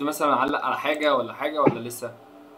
مثلا علق على حاجه ولا حاجه ولا لسه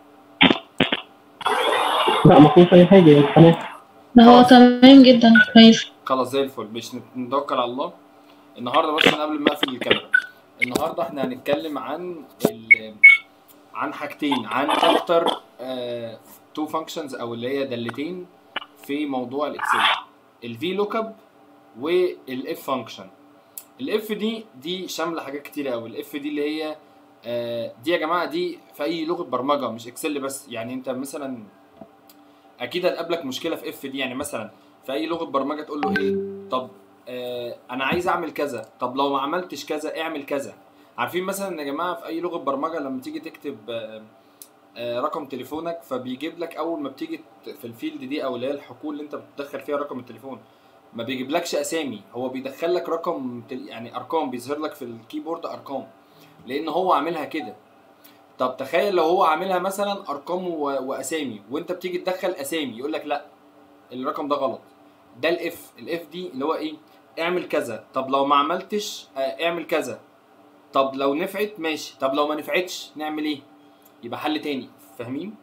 لا ما فيش اي حاجه يعني تمام ده هو تمام جدا كويس خلاص زي الفل مش نتوكل على الله النهارده بس أنا قبل ما اقفل الكاميرا النهارده احنا هنتكلم عن ال... عن حاجتين عن اكتر تو فانكشنز او اللي هي دالتين في موضوع الاكسل الفي لوك اب والاف فانكشن الاف دي دي شامله حاجات كتيره قوي الاف دي اللي هي آه، دي يا جماعه دي في اي لغه برمجه مش اكسل بس يعني انت مثلا اكيد هتقابلك مشكله في اف دي يعني مثلا في اي لغه برمجه تقول له ايه طب آه انا عايز اعمل كذا طب لو ما عملتش كذا اعمل كذا عارفين مثلا يا جماعه في اي لغه برمجه لما تيجي تكتب آه آه رقم تليفونك فبيجيب لك اول ما بتيجي ت- في الفيلد دي او اللي هي الحقول اللي انت بتدخل فيها رقم التليفون ما بيجيبلكش اسامي هو بيدخل لك رقم تل- يعني ارقام بيظهر لك في الكيبورد ارقام لان هو عاملها كده طب تخيل لو هو عاملها مثلا ارقام و- واسامي وانت بتيجي تدخل اسامي يقول لك لا الرقم ده غلط ده الاف الاف دي اللي هو ايه اعمل كذا طب لو ما عملتش آه، اعمل كذا طب لو نفعت ماشي طب لو ما نفعتش نعمل ايه يبقى حل تاني فاهمين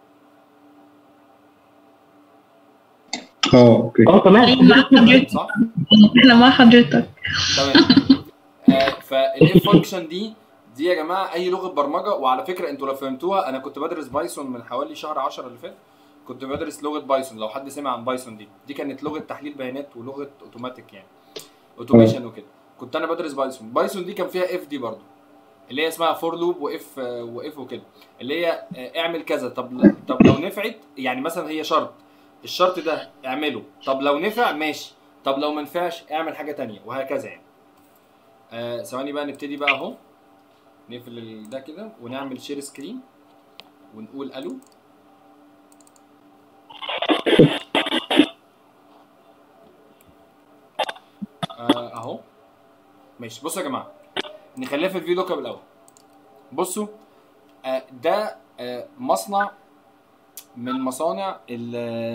اه اوكي اه تمام أيوة، مع حضرتك صح احنا مع حضرتك تمام آه فالاف فانكشن دي دي يا جماعه اي لغه برمجه وعلى فكره انتوا لو فهمتوها انا كنت بدرس بايثون من حوالي شهر 10 اللي فات كنت بدرس لغه بايثون لو حد سمع عن بايثون دي دي كانت لغه تحليل بيانات ولغه اوتوماتيك يعني اوتوميشن وكده كنت انا بدرس بايثون بايثون دي كان فيها اف دي برضو اللي هي اسمها فور لوب واف واف وكده اللي هي آه، اعمل كذا طب طب لو نفعت يعني مثلا هي شرط الشرط ده اعمله طب لو نفع ماشي طب لو ما نفعش اعمل حاجه تانية وهكذا يعني آه، ثواني بقى نبتدي بقى اهو نقفل ال- ده كده ونعمل شير سكرين ونقول الو آه، اهو ماشي بصوا يا جماعه نخليها في الفي لوك اب الاول بصوا آه، ده آه، مصنع من مصانع ال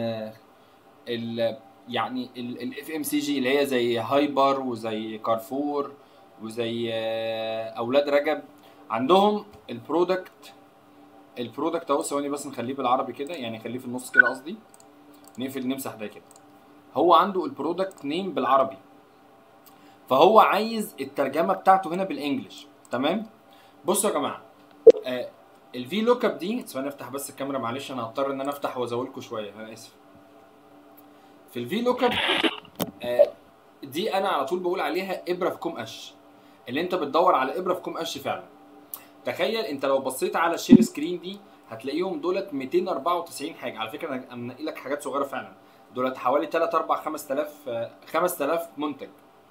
ال يعني الاف ام سي جي اللي هي زي هايبر وزي كارفور وزي آه، اولاد رجب عندهم البرودكت البرودكت اهو ثواني بس نخليه بالعربي كده يعني خليه في النص كده قصدي نقفل نمسح ده كده هو عنده البرودكت نيم بالعربي فهو عايز الترجمه بتاعته هنا بالانجلش تمام بصوا يا جماعه آه الفي لوك اب دي ثواني افتح بس الكاميرا معلش انا هضطر ان انا افتح وازولكم شويه انا اسف في الفي لوك اب آه دي انا على طول بقول عليها ابره في كوم قش اللي انت بتدور على ابره في كوم قش فعلا تخيل انت لو بصيت على الشير سكرين دي هتلاقيهم دولت 294 حاجه على فكره انا منقي لك حاجات صغيره فعلا دولت حوالي 3 4 5000 آه، 5000 منتج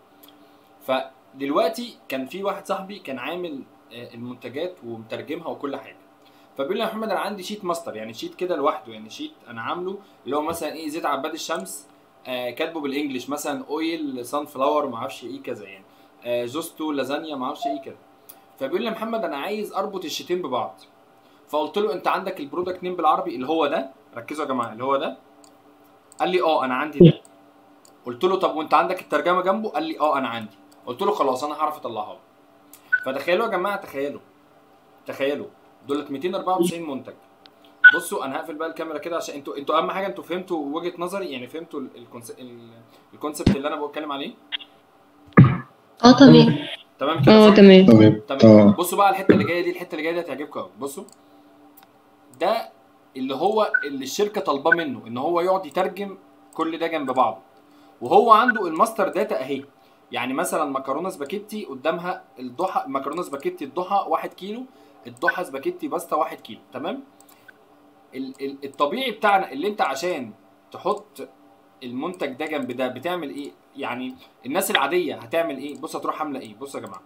فدلوقتي كان في واحد صاحبي كان عامل آه، المنتجات ومترجمها وكل حاجه فبيقول لي يا محمد انا عندي شيت ماستر يعني شيت كده لوحده يعني شيت انا عامله اللي هو مثلا ايه زيت عباد الشمس آه كاتبه بالانجلش مثلا اويل سان فلاور ما اعرفش ايه كذا يعني آه جوستو لازانيا ما اعرفش ايه كده فبيقول لي يا محمد انا عايز اربط الشيتين ببعض فقلت له انت عندك البرودكت نيم بالعربي اللي هو ده ركزوا يا جماعه اللي هو ده قال لي اه انا عندي ده قلت له طب وانت عندك الترجمه جنبه قال لي اه انا عندي قلت له خلاص انا هعرف اطلعها له. فتخيلوا يا جماعه تخيلوا تخيلوا دولت 294 منتج بصوا انا هقفل بقى الكاميرا كده عشان انتوا انتوا اهم حاجه انتوا فهمتوا وجهه نظري يعني فهمتوا ال- الكونس- ال- الكونسبت اللي انا بتكلم عليه اه تمام تمام كده اه صح؟ تمام تمام تمام اه بصوا بقى الحته اللي جايه دي الحته اللي جايه دي هتعجبكم قوي بصوا ده اللي هو اللي الشركه طالباه منه ان هو يقعد يترجم كل ده جنب بعضه وهو عنده الماستر داتا اهي يعني مثلا مكرونه سباكيتي قدامها الضحى مكرونه سباكيتي الضحى 1 كيلو الضحى سباكيتي باستا 1 كيلو تمام ال- ال- الطبيعي بتاعنا اللي انت عشان تحط المنتج ده جنب ده بتعمل ايه يعني الناس العاديه هتعمل ايه بص هتروح عامله ايه بص يا جماعه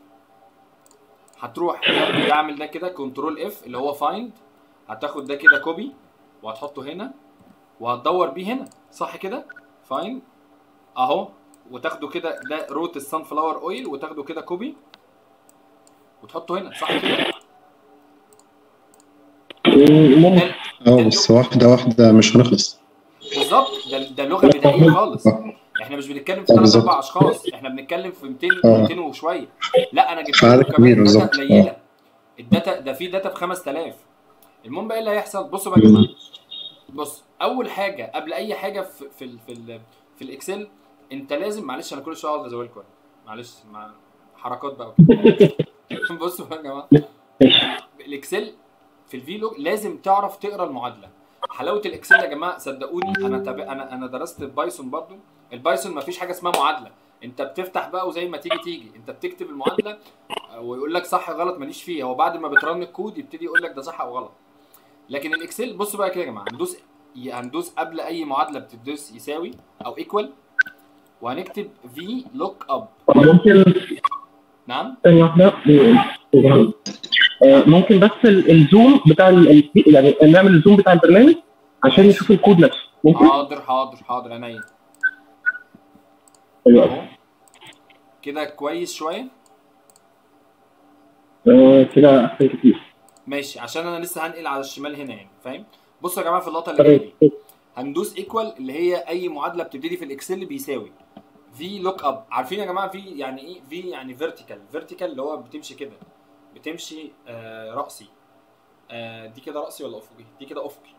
هتروح تعمل ده كده كنترول اف اللي هو فايند هتاخد ده كده كوبي وهتحطه هنا وهتدور بيه هنا صح كده فايند اهو وتاخده كده ده روت السان فلاور اويل وتاخده كده كوبي وتحطه هنا صح كده ممكن ده- اه بس واحدة واحدة مش هنخلص بالظبط ده ده لغه بدائيه خالص احنا مش بنتكلم في ثلاث بالظبط. اربع اشخاص احنا بنتكلم في 200 آه. 200 وشويه لا انا جبت في عدد لكم كبير كمان داتا بالظبط. قليله الداتا ده في داتا ب 5000 المهم بقى ايه اللي هيحصل بصوا بقى يا جماعه بص اول حاجه قبل اي حاجه في في ال في, ال في الاكسل انت لازم معلش انا كل شويه اقعد ازولكم معلش مع حركات بقى وكده بصوا بقى يا جماعه الاكسل في الفيلوج لازم تعرف تقرا المعادله حلاوه الاكسل يا جماعه صدقوني انا تب... انا انا درست بايثون برضو البايثون ما فيش حاجه اسمها معادله انت بتفتح بقى وزي ما تيجي تيجي انت بتكتب المعادله ويقول لك صح غلط ماليش فيه هو بعد ما بترن الكود يبتدي يقول لك ده صح او غلط لكن الاكسل بصوا بقى كده يا جماعه هندوس هندوس قبل اي معادله بتدوس يساوي او ايكوال وهنكتب في لوك اب ممكن نعم ثانية واحدة آه، ممكن بس ال- الزوم بتاع ال- ال- يعني نعمل الزوم بتاع البرنامج عشان نشوف الكود نفسه ممكن؟ حاضر حاضر حاضر عينيا أيوة. اهو كده كويس شويه آه، كده احسن كتير ماشي عشان انا لسه هنقل على الشمال هنا يعني فاهم بصوا يا جماعه في اللقطه اللي جايه دي هندوس ايكوال اللي هي اي معادله بتبتدي في الاكسل بيساوي في لوك اب عارفين يا جماعه في يعني ايه في يعني فيرتيكال فيرتيكال اللي هو بتمشي كده بتمشي آه راسي آه دي كده راسي ولا افقي دي كده افقي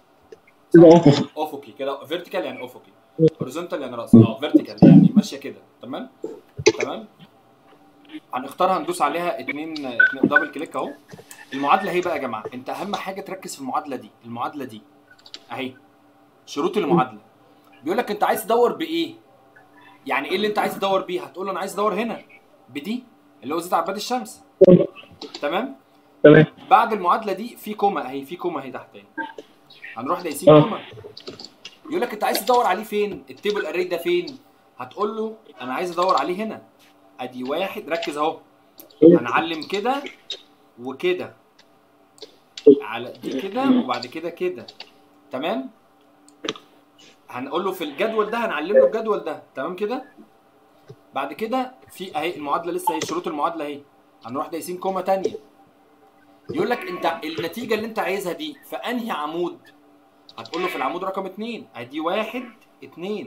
افقي كده فيرتيكال يعني افقي هوريزونتال يعني راسي اه فيرتيكال يعني ماشيه كده تمام تمام هنختارها ندوس عليها اتنين اتنين دبل كليك اهو المعادله اهي بقى يا جماعه انت اهم حاجه تركز في المعادله دي المعادله دي اهي شروط المعادله بيقول لك انت عايز تدور بايه يعني ايه اللي انت عايز تدور بيه هتقول له انا عايز ادور هنا بدي اللي هو زيت عباد الشمس تمام تمام بعد المعادله دي في كوما اهي في كوما اهي تحت اهي هنروح دايسين اه. كوما يقول لك انت عايز تدور عليه فين التيبل اري ده فين هتقول له انا عايز ادور عليه هنا ادي واحد ركز اهو هنعلم كده وكده على دي كده وبعد كده كده تمام هنقول له في الجدول ده هنعلم له الجدول ده تمام كده بعد كده في اهي المعادله لسه اهي شروط المعادله اهي هنروح دايسين كوما تانية يقول لك انت النتيجه اللي انت عايزها دي في انهي عمود هتقول له في العمود رقم اتنين ادي واحد اتنين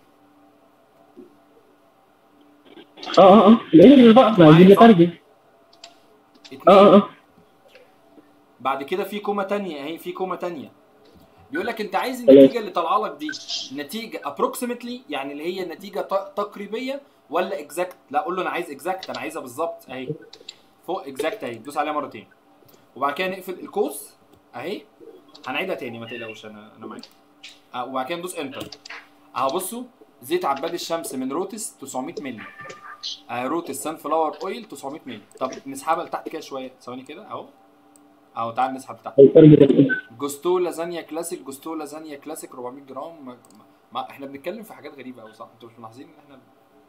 اه اه اه الانجليزي بقى احنا عايزين نترجم اه اه اتنين اه بعد كده في كوما تانية اهي في كوما تانية بيقول لك انت عايز النتيجه اللي طالعه لك دي نتيجه approximately يعني اللي هي نتيجه ت- تقريبيه ولا اكزاكت لا قول له انا عايز اكزاكت انا عايزها بالظبط اهي فوق اكزاكت اهي دوس عليها مرتين وبعد كده نقفل القوس اهي هنعيدها تاني ما تقلقوش انا انا معاك اه وبعد كده ندوس انتر اهو بصوا زيت عباد الشمس من روتس 900 مللي آه روتس سان فلاور اويل 900 مللي طب نسحبها لتحت كده شويه ثواني كده اهو اهو تعال نسحب تحت هيترجم جوستو لازانيا كلاسيك جوستو لازانيا كلاسيك 400 جرام ما ما احنا بنتكلم في حاجات غريبه قوي صح انتوا مش ملاحظين ان احنا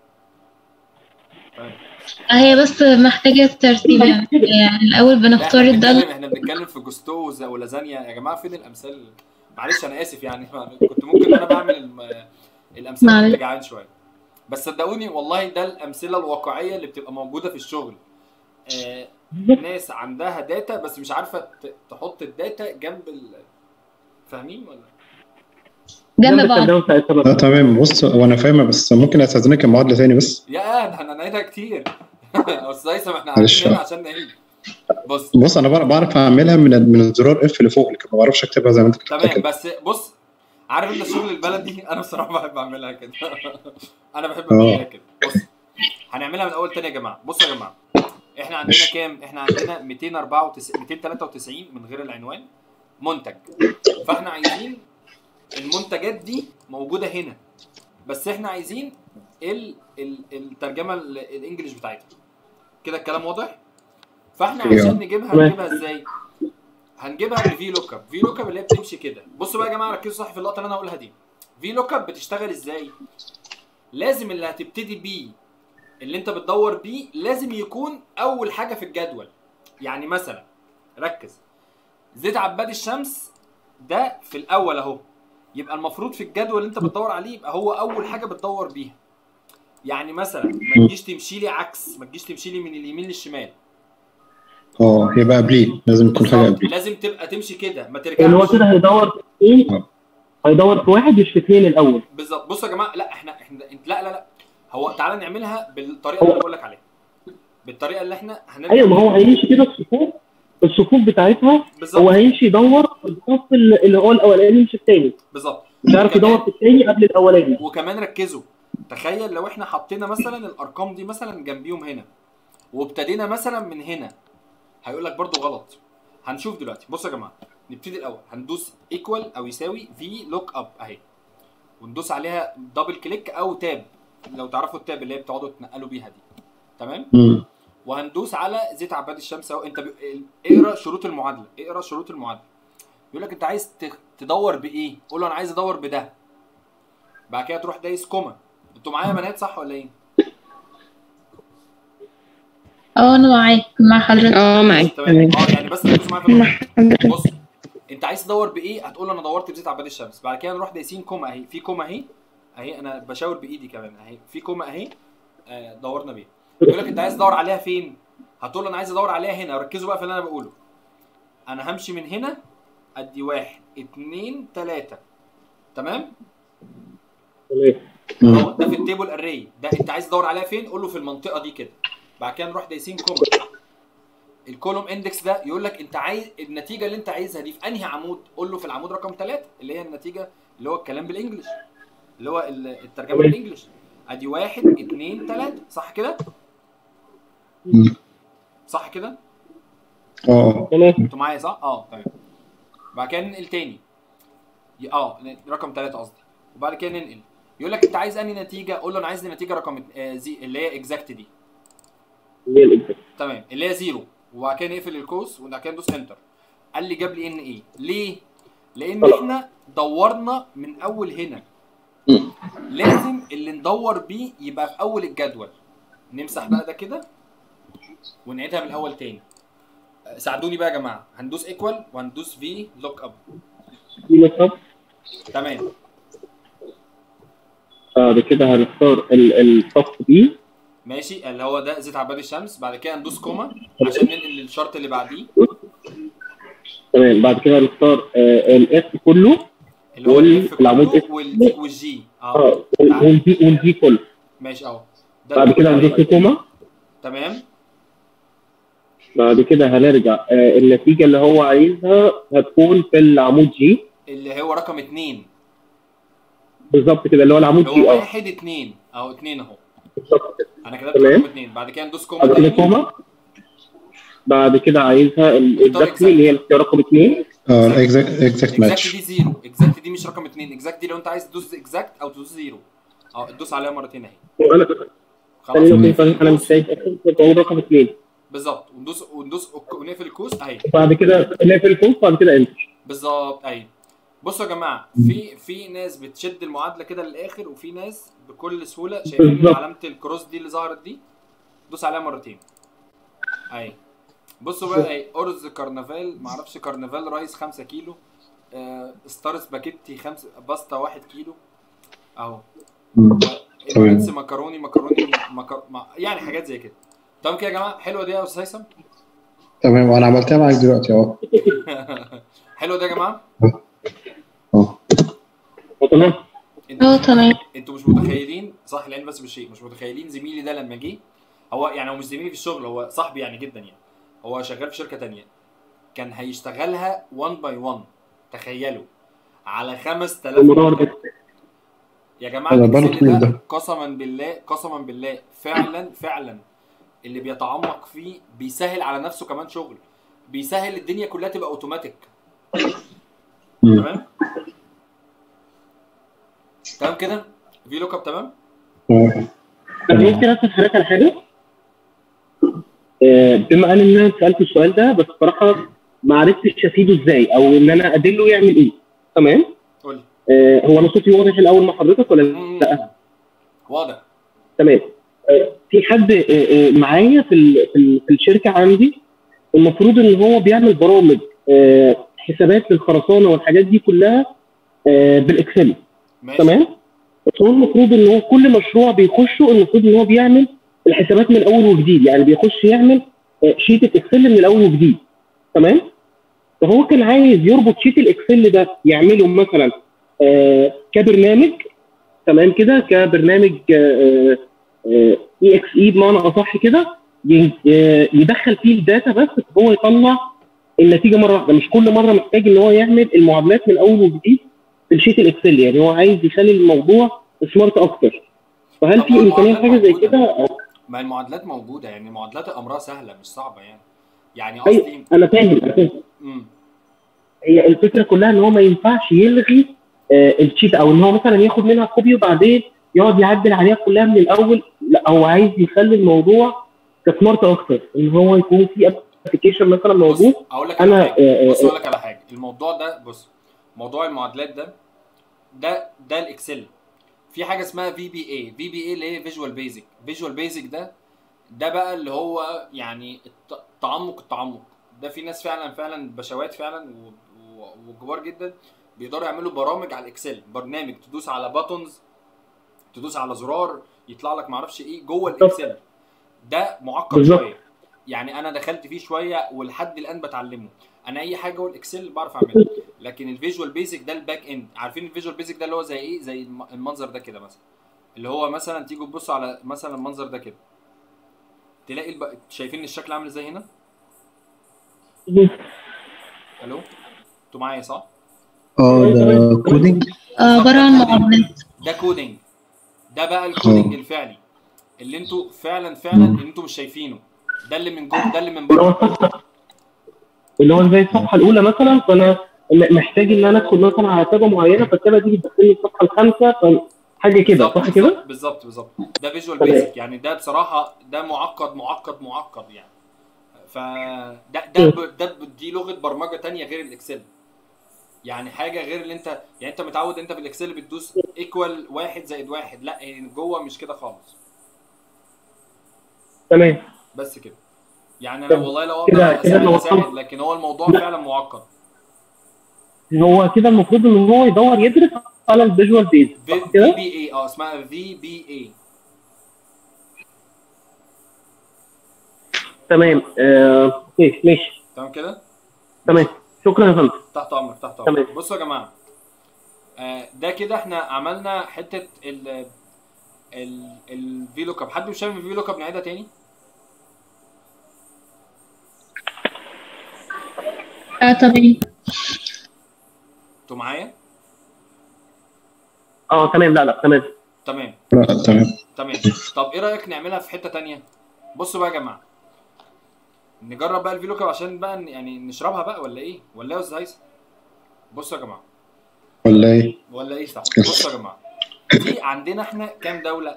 تمام هي بس محتاجة ترتيب يعني يعني الأول لا، بنختار احنا الدالة بنتكلم احنا بنتكلم في جوستو وز- ولازانيا يا جماعه فين الامثال معلش انا اسف يعني كنت ممكن انا بعمل الم... الامثله معلش. كنت جعان شويه بس صدقوني والله ده الامثله الواقعيه اللي بتبقى موجوده في الشغل آه ناس عندها داتا بس مش عارفه ت- تحط الداتا جنب ال... فاهمين ولا جنب بعض الترجمة بتاعتها لا بقى. تمام بص هو انا فاهمها بس ممكن استاذنك المعادله تاني بس يا ده احنا نعيدها كتير استاذ هيثم احنا معلش. قاعدين هنا عشان نعيد بص بص انا بعرف بعرف اعملها من من الزرار اف اللي فوق لكن ما بعرفش اكتبها زي ما انت كتبتها تمام كده بس بص عارف انت الشغل البلدي انا بصراحه بحب اعملها كده انا بحب اه. اعملها كده بص هنعملها من اول تاني يا جماعه بصوا يا جماعه احنا عندنا ماشي. كام احنا عندنا 294 293 من غير العنوان منتج فاحنا عايزين المنتجات دي موجوده هنا بس احنا عايزين ال ال الترجمه ال- الانجليش بتاعتها كده الكلام واضح فاحنا ايوه. عشان نجيبها نجيبها ازاي هنجيبها بفي لوك اب في لوك اب اللي هي بتمشي كده بصوا بقى يا جماعه ركزوا صح في اللقطه اللي انا هقولها دي في لوك اب بتشتغل ازاي لازم اللي هتبتدي بيه اللي انت بتدور بيه لازم يكون اول حاجه في الجدول يعني مثلا ركز زيت عباد الشمس ده في الاول اهو يبقى المفروض في الجدول اللي انت بتدور عليه يبقى هو اول حاجه بتدور بيها يعني مثلا ما تجيش تمشي لي عكس ما تجيش تمشي لي من اليمين للشمال اه يبقى قبليه لازم يكون حاجه بالظبط قبليه لازم تبقى تمشي كده ما يعني هو ترجعش كده هيدور في اثنين اه. هيدور في واحد مش في اثنين الاول بالظبط بصوا يا جماعه لا احنا احنا انت لا لا لا هو تعالى نعملها بالطريقه اللي انا بقول لك عليها بالطريقه اللي احنا هنرجع ايوه ما هو هيمشي كده في صفوف الصفوف بتاعتها هو بالظبط هيمشي يدور في الصف اللي هو الاولاني مش الثاني بالظبط مش عارف وكمان- يدور في الثاني قبل الاولاني وكمان ركزوا تخيل لو احنا حطينا مثلا الارقام دي مثلا جنبيهم هنا وابتدينا مثلا من هنا هيقول لك برضو غلط هنشوف دلوقتي بصوا يا جماعه نبتدي الاول هندوس ايكوال او يساوي في لوك اب اهي وندوس عليها دبل كليك او تاب لو تعرفوا التاب اللي هي بتقعدوا تنقلوا بيها دي تمام مم. وهندوس على زيت عباد الشمس اهو انت ب... اقرا شروط المعادله اقرا شروط المعادله يقول لك انت عايز ت- تدور بايه قول له انا عايز ادور بده بعد كده تروح دايس كوما انتوا معايا يا بنات صح ولا ايه اه انا معاك مع حضرتك اه معاك تمام تمام اه يعني بس ركزوا معايا في مع النقطة. حضرتك بص انت عايز تدور بايه هتقول له انا دورت بزيت عباد الشمس بعد كده نروح دايسين كوما اهي في كوما اهي اهي انا بشاور بايدي كمان اهي في كوما اهي آه دورنا بيها يقول لك انت عايز تدور عليها فين هتقول له انا عايز ادور عليها هنا ركزوا بقى في اللي انا بقوله انا همشي من هنا ادي واحد اتنين تلاته تمام تمام اهو ده في التيبل اري ده انت عايز تدور عليها فين قول له في المنطقه دي كده بعد كده نروح دايسين كوما الكولوم اندكس ده يقول لك انت عايز النتيجه اللي انت عايزها دي في انهي عمود قول له في العمود رقم 3 اللي هي النتيجه اللي هو الكلام بالانجلش اللي هو ال- الترجمه تمام. بالانجلش ادي واحد اتنين تلاته صح كده مم. صح كده اه تمام انتوا معايا صح اه تمام بعد كده ننقل تاني ي- اه ن- رقم 3 قصدي وبعد كده ننقل يقول لك انت عايز انهي نتيجه قول له انا عايز النتيجه رقم ات- آه زي اللي هي اكزاكت دي هي الإجابة. تمام اللي هي زيرو وبعد كده نقفل القوس وبعد كده ندوس انتر قال لي جاب لي ان ايه ليه لان خلاص. احنا دورنا من اول هنا لازم اللي ندور بيه يبقى في اول الجدول نمسح بقى ده كده ونعيدها من الاول تاني أه، ساعدوني بقى يا جماعه هندوس ايكوال وهندوس في لوك اب في مثلا تمام بعد كده هنختار ال- الصف بي ماشي اللي هو ده زيت عباد الشمس بعد كده ندوس كوما عشان ننقل للشرط اللي بعديه تمام بعد كده هنختار الاف كله اللي هو وال- الاف العمود كله F. والدي والجي اه اه والبي والبي كله ماشي اهو ده بعد كده اللي- هندوس كوما تمام بعد كده هنرجع آه، النتيجة اللي هو عايزها هتكون في العمود جي اللي هو رقم اتنين بالظبط كده اللي هو العمود اللي جي هو اه واحد اتنين اهو اتنين اهو بالظبط كده انا كتبت تمام. رقم اتنين بعد كده ندوس كوما بعد كده تاني كوما بعد كده عايزها اختار الاكزاكتلي اللي هي الاختيار رقم اثنين اه الاكزاكت اكزاكت اكزاكت ماتش دي زيرو اكزاكت دي مش رقم اتنين اكزاكت دي لو انت عايز تدوس اكزاكت او تدوس زيرو اه تدوس عليها مرتين اهي وانا خلاص انا ونقفل انا مش القوس. شايف بقول رقم اثنين بالظبط وندوس وندوس أوك- ونقفل الكوس اهي بعد كده نقفل الكوم بعد كده انتر بالظبط اهي بصوا يا جماعه في في ناس بتشد المعادله كده للاخر وفي ناس بكل سهوله شايفين بالظبط. علامه الكروس دي اللي ظهرت دي دوس عليها مرتين اهي بصوا بقى اهي ارز كرنفال معرفش كرنفال رايس 5 كيلو آه ستار سباكيتي 5 باستا 1 كيلو اهو مم. اماراتس مكروني مكروني مكر... مع... يعني حاجات زي كده تمام كده يا جماعه حلوه دي يا استاذ هيثم تمام وانا عملتها معاك دلوقتي اهو حلوه دي يا جماعه اه تمام اه تمام انتوا مش متخيلين صح العين بس بالشيء مش متخيلين زميلي ده لما جه هو يعني هو مش زميلي في الشغل هو صاحبي يعني جدا يعني هو شغال في شركه تانية كان هيشتغلها 1 باي 1 تخيلوا على 5000 المدور ده يا جماعه ده بقاله الإكسل طويل ده ده. قسما بالله قسما بالله فعلا فعلا اللي بيتعمق فيه بيسهل على نفسه كمان شغل بيسهل الدنيا كلها تبقى اوتوماتيك مم. تمام تمام كده في لوك اب تمام اه انا ممكن اسال حضرتك على حاجه آه، بما ان انا سالت السؤال ده بس بصراحه ما عرفتش افيده ازاي او ان انا ادله يعمل ايه تمام قول لي آه، هو انا صوتي واضح الاول مع حضرتك ولا مم. لا واضح تمام آه، في حد آه، آه، معايا في ال- في ال- في الشركه عندي المفروض ان هو بيعمل برامج آه، حسابات للخرسانه والحاجات دي كلها آه، بالاكسل ماشي تمام بس هو المفروض ان هو كل مشروع بيخشه المفروض ان هو بيعمل الحسابات من اول وجديد يعني بيخش يعمل آه، شيت الاكسل من الاول وجديد تمام فهو كان عايز يربط شيت الاكسل ده يعمله مثلا آه، كبرنامج تمام كده كبرنامج اي اكس اي بمعنى اصح كده ي- آه، يدخل فيه الداتا بس هو يطلع النتيجه مره واحده مش كل مره محتاج ان هو يعمل المعادلات من اول وجديد في الشيت الاكسل يعني هو عايز يخلي الموضوع سمارت اكتر فهل طب في ما امكانيه المعادلات حاجه زي موجودة. كده ما المعادلات موجوده يعني المعادلات امرها سهله مش صعبه يعني يعني ايوه قصدي انا فاهم أنا فاهم. امم هي الفكره كلها ان هو ما ينفعش يلغي آه، الشيت او ان هو مثلا ياخد منها كوبي وبعدين يقعد يعدل عليها كلها من الاول لا هو عايز يخلي الموضوع كسمارت اكتر ان هو يكون في ابلكيشن مثلا بص موجود اقول لك على انا حاجه آه، بص آه، اقول لك على حاجه الموضوع ده بص موضوع المعادلات ده ده ده الاكسل في حاجه اسمها في بي اي في بي اي اللي هي فيجوال بيزك فيجوال بيزك ده ده بقى اللي هو يعني الت- تعمق التعمق ده في ناس فعلا فعلا بشوات فعلا و- و- وكبار جدا بيقدروا يعملوا برامج على الاكسل برنامج تدوس على باتونز تدوس على زرار يطلع لك معرفش ايه جوه الاكسل ده معقد بالظبط. شويه يعني انا دخلت فيه شويه ولحد الان بتعلمه انا اي حاجه جوه الاكسل بعرف اعملها لكن الفيجوال بيزك ده الباك اند عارفين الفيجوال بيزك ده اللي هو زي ايه زي الم- المنظر ده كده مثلا اللي هو مثلا تيجوا تبصوا على مثلا المنظر ده كده تلاقي الب... شايفين الشكل عامل ازاي هنا الو انتوا معايا صح اه ده كودينج آه، عبارة عن معادلات ده كودينج ده بقى الكودينج الفعلي اللي انتوا فعلا فعلا اللي انتوا مش شايفينه ده اللي من جوه ده اللي من اللي هو بره الصفحه اللي هو زي الصفحه الاولى مثلا فانا م- محتاج ان انا ادخل مثلا على تابه معينه فالتابه دي بتدخلني الصفحه الخامسه ف- حاجه كده بالظبط، صح كده؟ بالظبط بالظبط بالظبط ده فيجوال تمام. بيزك يعني ده بصراحه ده معقد معقد معقد يعني ف ده ده ب- ده ب- دي لغه برمجه تانية غير الاكسل يعني حاجه غير اللي انت يعني انت متعود انت في الاكسل بتدوس ايكوال واحد زائد واحد لا هي جوه مش كده خالص تمام بس كده يعني انا طب والله لو كده- اقدر كده اساعد لو اساعد وصلت- لكن هو الموضوع فعلا معقد هو كده المفروض ان هو يدور يدرس على الفيجوال بيز في صح كده؟ بي اي اه اسمها في بي اي تمام آه، اوكي ماشي تمام كده تمام شكرا يا فندم تحت امرك تحت تمام. امرك بصوا يا جماعه آه، ده كده احنا عملنا حته ال ال الفي لوك اب حد مش فاهم الفي لوك اب نعيدها تاني اه تمام انتوا معايا اه تمام لا لا تمام تمام لا تمام تمام طب ايه رايك نعملها في حته تانية بصوا بقى يا جماعه نجرب بقى الفي لوك اب عشان بقى ن- يعني نشربها بقى ولا ايه ولا ايه يا استاذ هيثم بصوا يا جماعه ولا ايه؟ ولا ايه صح بصوا يا جماعه دي عندنا احنا كام دوله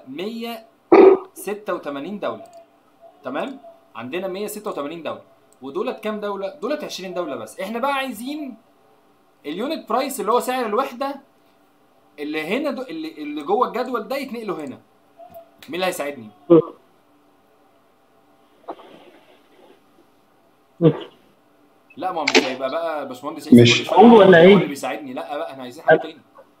186 دوله تمام عندنا 186 دوله ودولت كام دوله دولت 20 دوله بس احنا بقى عايزين اليونت برايس اللي هو سعر الوحده اللي هنا دو اللي, اللي جوه الجدول ده يتنقلوا هنا مين اللي هيساعدني لا ما هو مش هيبقى بقى باشمهندس عيسى مش كل شوية أقول ولا هو إيه؟ اللي بيساعدني لا بقى احنا عايزين حد تاني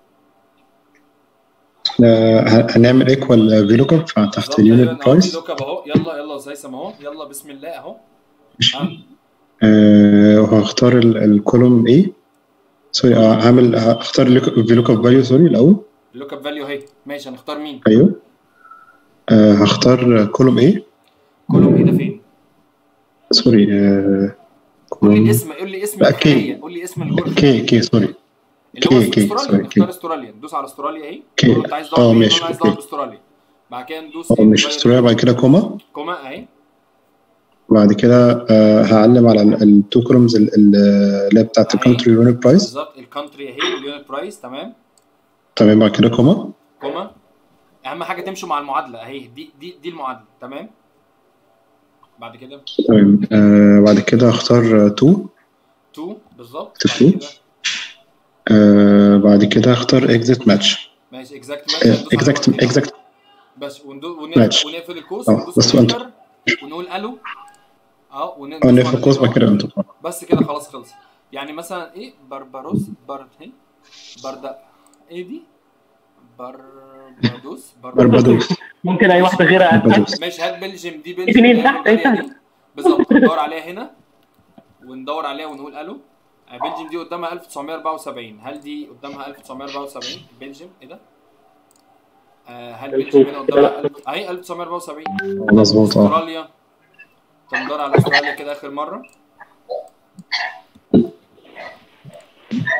آه، ه- هنعمل ايكوال في لوك اب تحت بالظبط، أيوة، اليونت أنا قلت برايس لوك اب اهو يلا يلا يا هيثم اهو يلا بسم الله اهو اه آه، وهختار الكولوم ايه سوري آه، هعمل هختار في لوك اب فاليو سوري الاول اللوك اب فاليو اهي ماشي هنختار مين ايوه آه، هختار كولوم ايه كولوم ايه ده فين سوري آه، قول لي كولوم الاسم قول لي اسم لا، الخليه كي. قول لي اسم الغرفه كي كي سوري اللي هو كي- كي، استراليا سوري، نختار كي. استراليا ندوس على استراليا اهي كي. نقول له انت عايز اه، تدور فين ماشي، انا عايز اوكي. ادور باستراليا بعد كده ندوس اه مش استراليا بعد كده كوما كوما اهي بعد كده آه، هعلم على التو كولومز اللي هي بتاعت أهي. الكونتري يونت برايس بالظبط الكونتري اهي واليونت برايس تمام تمام بعد كده كوما كوما اهم حاجه تمشوا مع المعادله اهي دي دي دي المعادله تمام بعد كده تمام آه، بعد كده هختار 2 2 بالظبط تو. بعد كده آه، بعد كده هختار اكزيت ماتش ماشي اكزاكت ماتش هندوس عليه اكزاكت مرتين. اكزاكت بس وندو- ون- ماشي. ونقفل الكوس اه، وندوس بس على وانت- انتر ونقول الو اه وندوس اه مرتين نقفل القوس بعد اهو. كده انتوا بس كده خلاص خلص يعني مثلا ايه بربروس بر ايه بردا ايه دي بربادوس بربادوس ممكن اي واحده غيرها اسهل بربادوس ماشي هات بلجيم دي اتنين بلجيم اللي هي تحت، بلغاريا تحت. دي بالظبط ندور عليها هنا وندور عليها ونقول الو آه، بلجيم دي قدامها 1974 هل دي قدامها 1974 بلجيم ايه ده؟ آه، هل بلجيم هنا قدامها ألف- اهي 1974 مظبوط اه استراليا طب ندور على استراليا كده اخر مره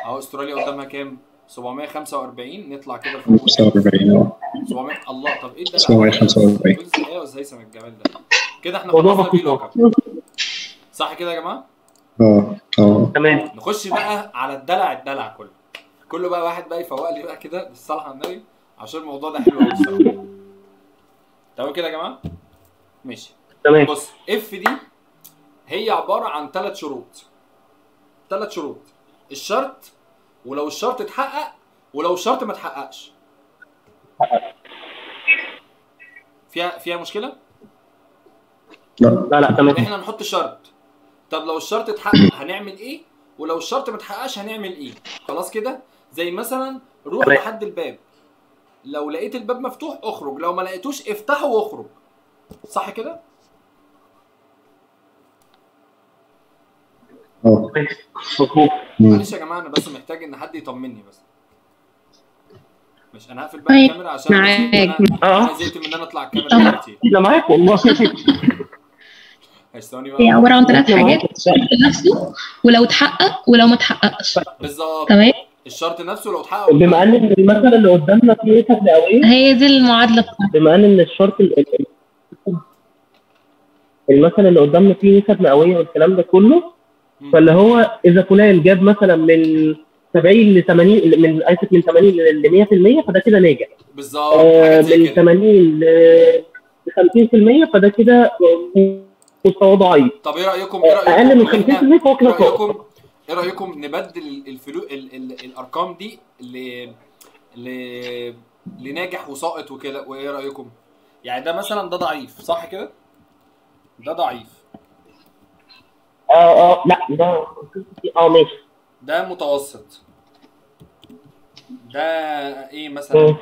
اهو استراليا قدامها كام 745 نطلع كده فوق 45 اه 700 الله طب ايه ده 745. ايه يا استاذ هيثم الجمال ده كده احنا موضوع خلصنا بسيط الفي لوك أهو. اب صح كده يا جماعه اه اه تمام نخش بقى على الدلع الدلع كله كله بقى واحد بقى يفوق لي بقى كده بالصلاه على النبي عشان الموضوع ده حلو قوي الصراحه تمام كده يا جماعه ماشي تمام بص اف دي هي عباره عن ثلاث شروط ثلاث شروط الشرط ولو الشرط اتحقق ولو الشرط ما اتحققش فيها فيها مشكله لا لا لا تمام احنا نحط شرط طب لو الشرط اتحقق هنعمل ايه ولو الشرط ما اتحققش هنعمل ايه خلاص كده زي مثلا روح تمام. لحد الباب لو لقيت الباب مفتوح اخرج لو ما لقيتوش افتحه واخرج صح كده اه مظبوط مم. معلش يا جماعه انا بس محتاج ان حد يطمني بس مش انا هقفل بقى طيب، الكاميرا عشان أنا زهقت معاك. إن أنا- آه. انا زهقت من ان انا اطلع الكاميرا كتير لا معاك والله هيستوني هي بقى عبارة عن ثلاث أنا حاجات معاك. الشرط نفسه ولو اتحقق ولو ما اتحققش بالظبط تمام الشرط نفسه لو اتحقق بما ان المثل اللي قدامنا فيه نسب مئويه هي دي المعادلة بتاعتها بما ان إن الشرط ال- ال- المثل اللي قدامنا فيه نسب مئويه والكلام ده كله مم. فاللي هو اذا فلان جاب مثلا من 70 ل 80 من اسف من 80 ل 100% فده كده ناجح بالظبط آه، حاجات زي من كده 80 ل 50% فده كده مستوى ضعيف طب ايه رايكم ايه رايكم اقل من إن إحنا- 50% فهو ايه كده صعب رايكم ايه رايكم نبدل الفلو ال... ال... الارقام دي ل ل لناجح وساقط وكده وايه رايكم يعني ده مثلا ده ضعيف صح كده ده ضعيف اه اه لا ده اه ماشي ده متوسط ده ايه مثلا مم.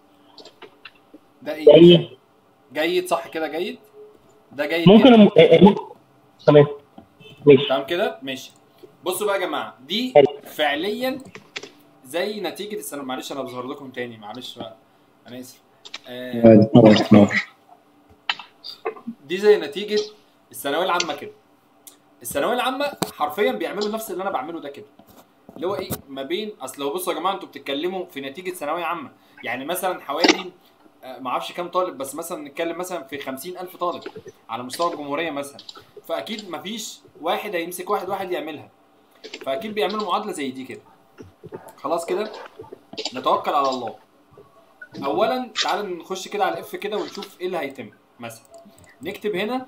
ده ايه جيد جيد صح كده جيد ده جيد ممكن جدا. أم- آه، آه، ممكن- تمام ماشي تمام كده ماشي بصوا بقى يا جماعه دي حلو. فعليا زي نتيجه السنه معلش انا بظهر لكم تاني معلش بقى انا اسف آه عادي اه تنور. دي زي نتيجه الثانويه العامه كده الثانويه العامه حرفيا بيعملوا نفس اللي انا بعمله ده كده اللي هو ايه ما بين اصل لو بصوا يا جماعه انتوا بتتكلموا في نتيجه ثانويه عامه يعني مثلا حوالي آه، ما اعرفش كام طالب بس مثلا نتكلم مثلا في 50000 طالب على مستوى الجمهوريه مثلا فاكيد ما فيش واحد هيمسك واحد واحد يعملها فاكيد بيعملوا معادله زي دي كده خلاص كده نتوكل على الله اولا تعال نخش كده على الاف كده ونشوف ايه اللي هيتم مثلا نكتب هنا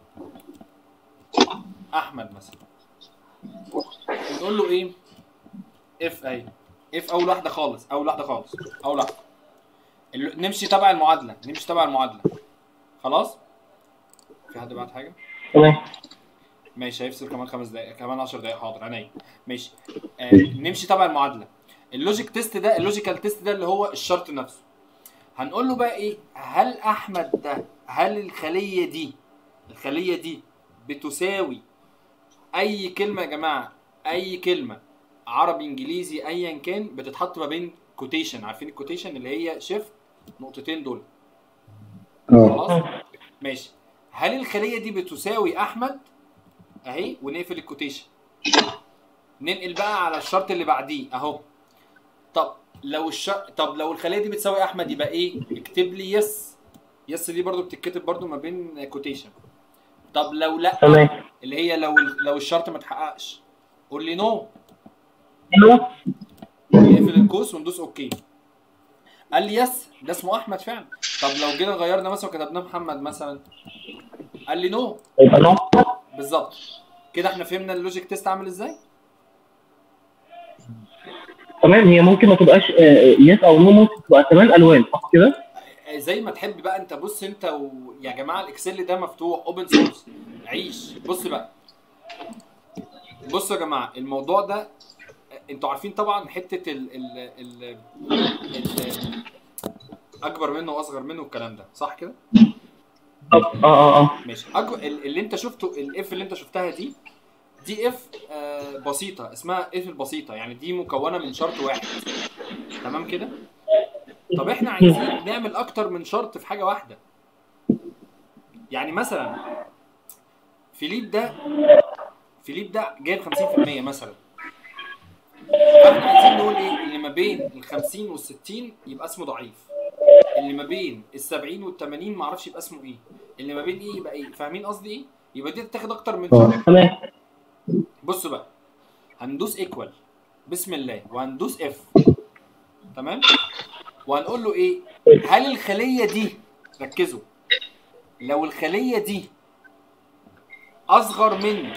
احمد مثلا ونقول له ايه اف اي اف اول واحده خالص اول واحده خالص اول واحده ال- نمشي تبع المعادله نمشي تبع المعادله خلاص في حد بعت حاجه تمام ماشي هيفصل كمان خمس دقائق كمان 10 دقائق حاضر عينيا ماشي آه نمشي تبع المعادله اللوجيك تيست ده اللوجيكال تيست ده اللي هو الشرط نفسه هنقول له بقى ايه هل احمد ده هل الخليه دي الخليه دي بتساوي اي كلمه يا جماعه اي كلمه عربي انجليزي ايا كان بتتحط ما بين كوتيشن عارفين الكوتيشن اللي هي شيفت نقطتين دول اه خلاص ماشي هل الخليه دي بتساوي احمد اهي ونقفل الكوتيشن ننقل بقى على الشرط اللي بعديه اهو طب لو الشرط طب لو الخليه دي بتساوي احمد يبقى ايه اكتب لي يس يس دي برضو بتتكتب برضو ما بين كوتيشن طب لو لا تمام اللي هي لو لو الشرط ما اتحققش قول لي نو ايوه نقفل القوس وندوس اوكي قال لي يس ده اسمه احمد فعلا طب لو جينا غيرنا مثلا وكتبناه محمد مثلا قال لي نو يبقى نقطة بالظبط كده احنا فهمنا اللوجيك تيست عامل ازاي تمام هي ممكن ما تبقاش يس او نو ممكن تبقى كمان الوان صح كده؟ زي ما تحب بقى انت بص انت ويا جماعه الاكسل ده مفتوح اوبن سورس عيش بص بقى بصوا يا جماعه الموضوع ده انتوا عارفين طبعا حته ال ال ال, ال اكبر منه واصغر منه الكلام ده صح كده اه اه اه ماشي أكبر اللي انت شفته الاف اللي انت شفتها دي دي اف آه بسيطه اسمها اف البسيطه يعني دي مكونه من شرط واحد تمام كده طب احنا عايزين نعمل اكتر من شرط في حاجه واحده يعني مثلا فيليب ده فيليب ده جايب 50% مثلا فاحنا عايزين نقول ايه اللي ما بين ال 50 وال 60 يبقى اسمه ضعيف اللي ما بين ال 70 وال 80 ما اعرفش يبقى اسمه ايه اللي ما بين ايه يبقى ايه فاهمين قصدي ايه يبقى دي تاخد اكتر من اه. شرط تمام بصوا بقى هندوس ايكوال بسم الله وهندوس اف تمام وهنقول له ايه هل الخليه دي ركزوا لو الخليه دي اصغر من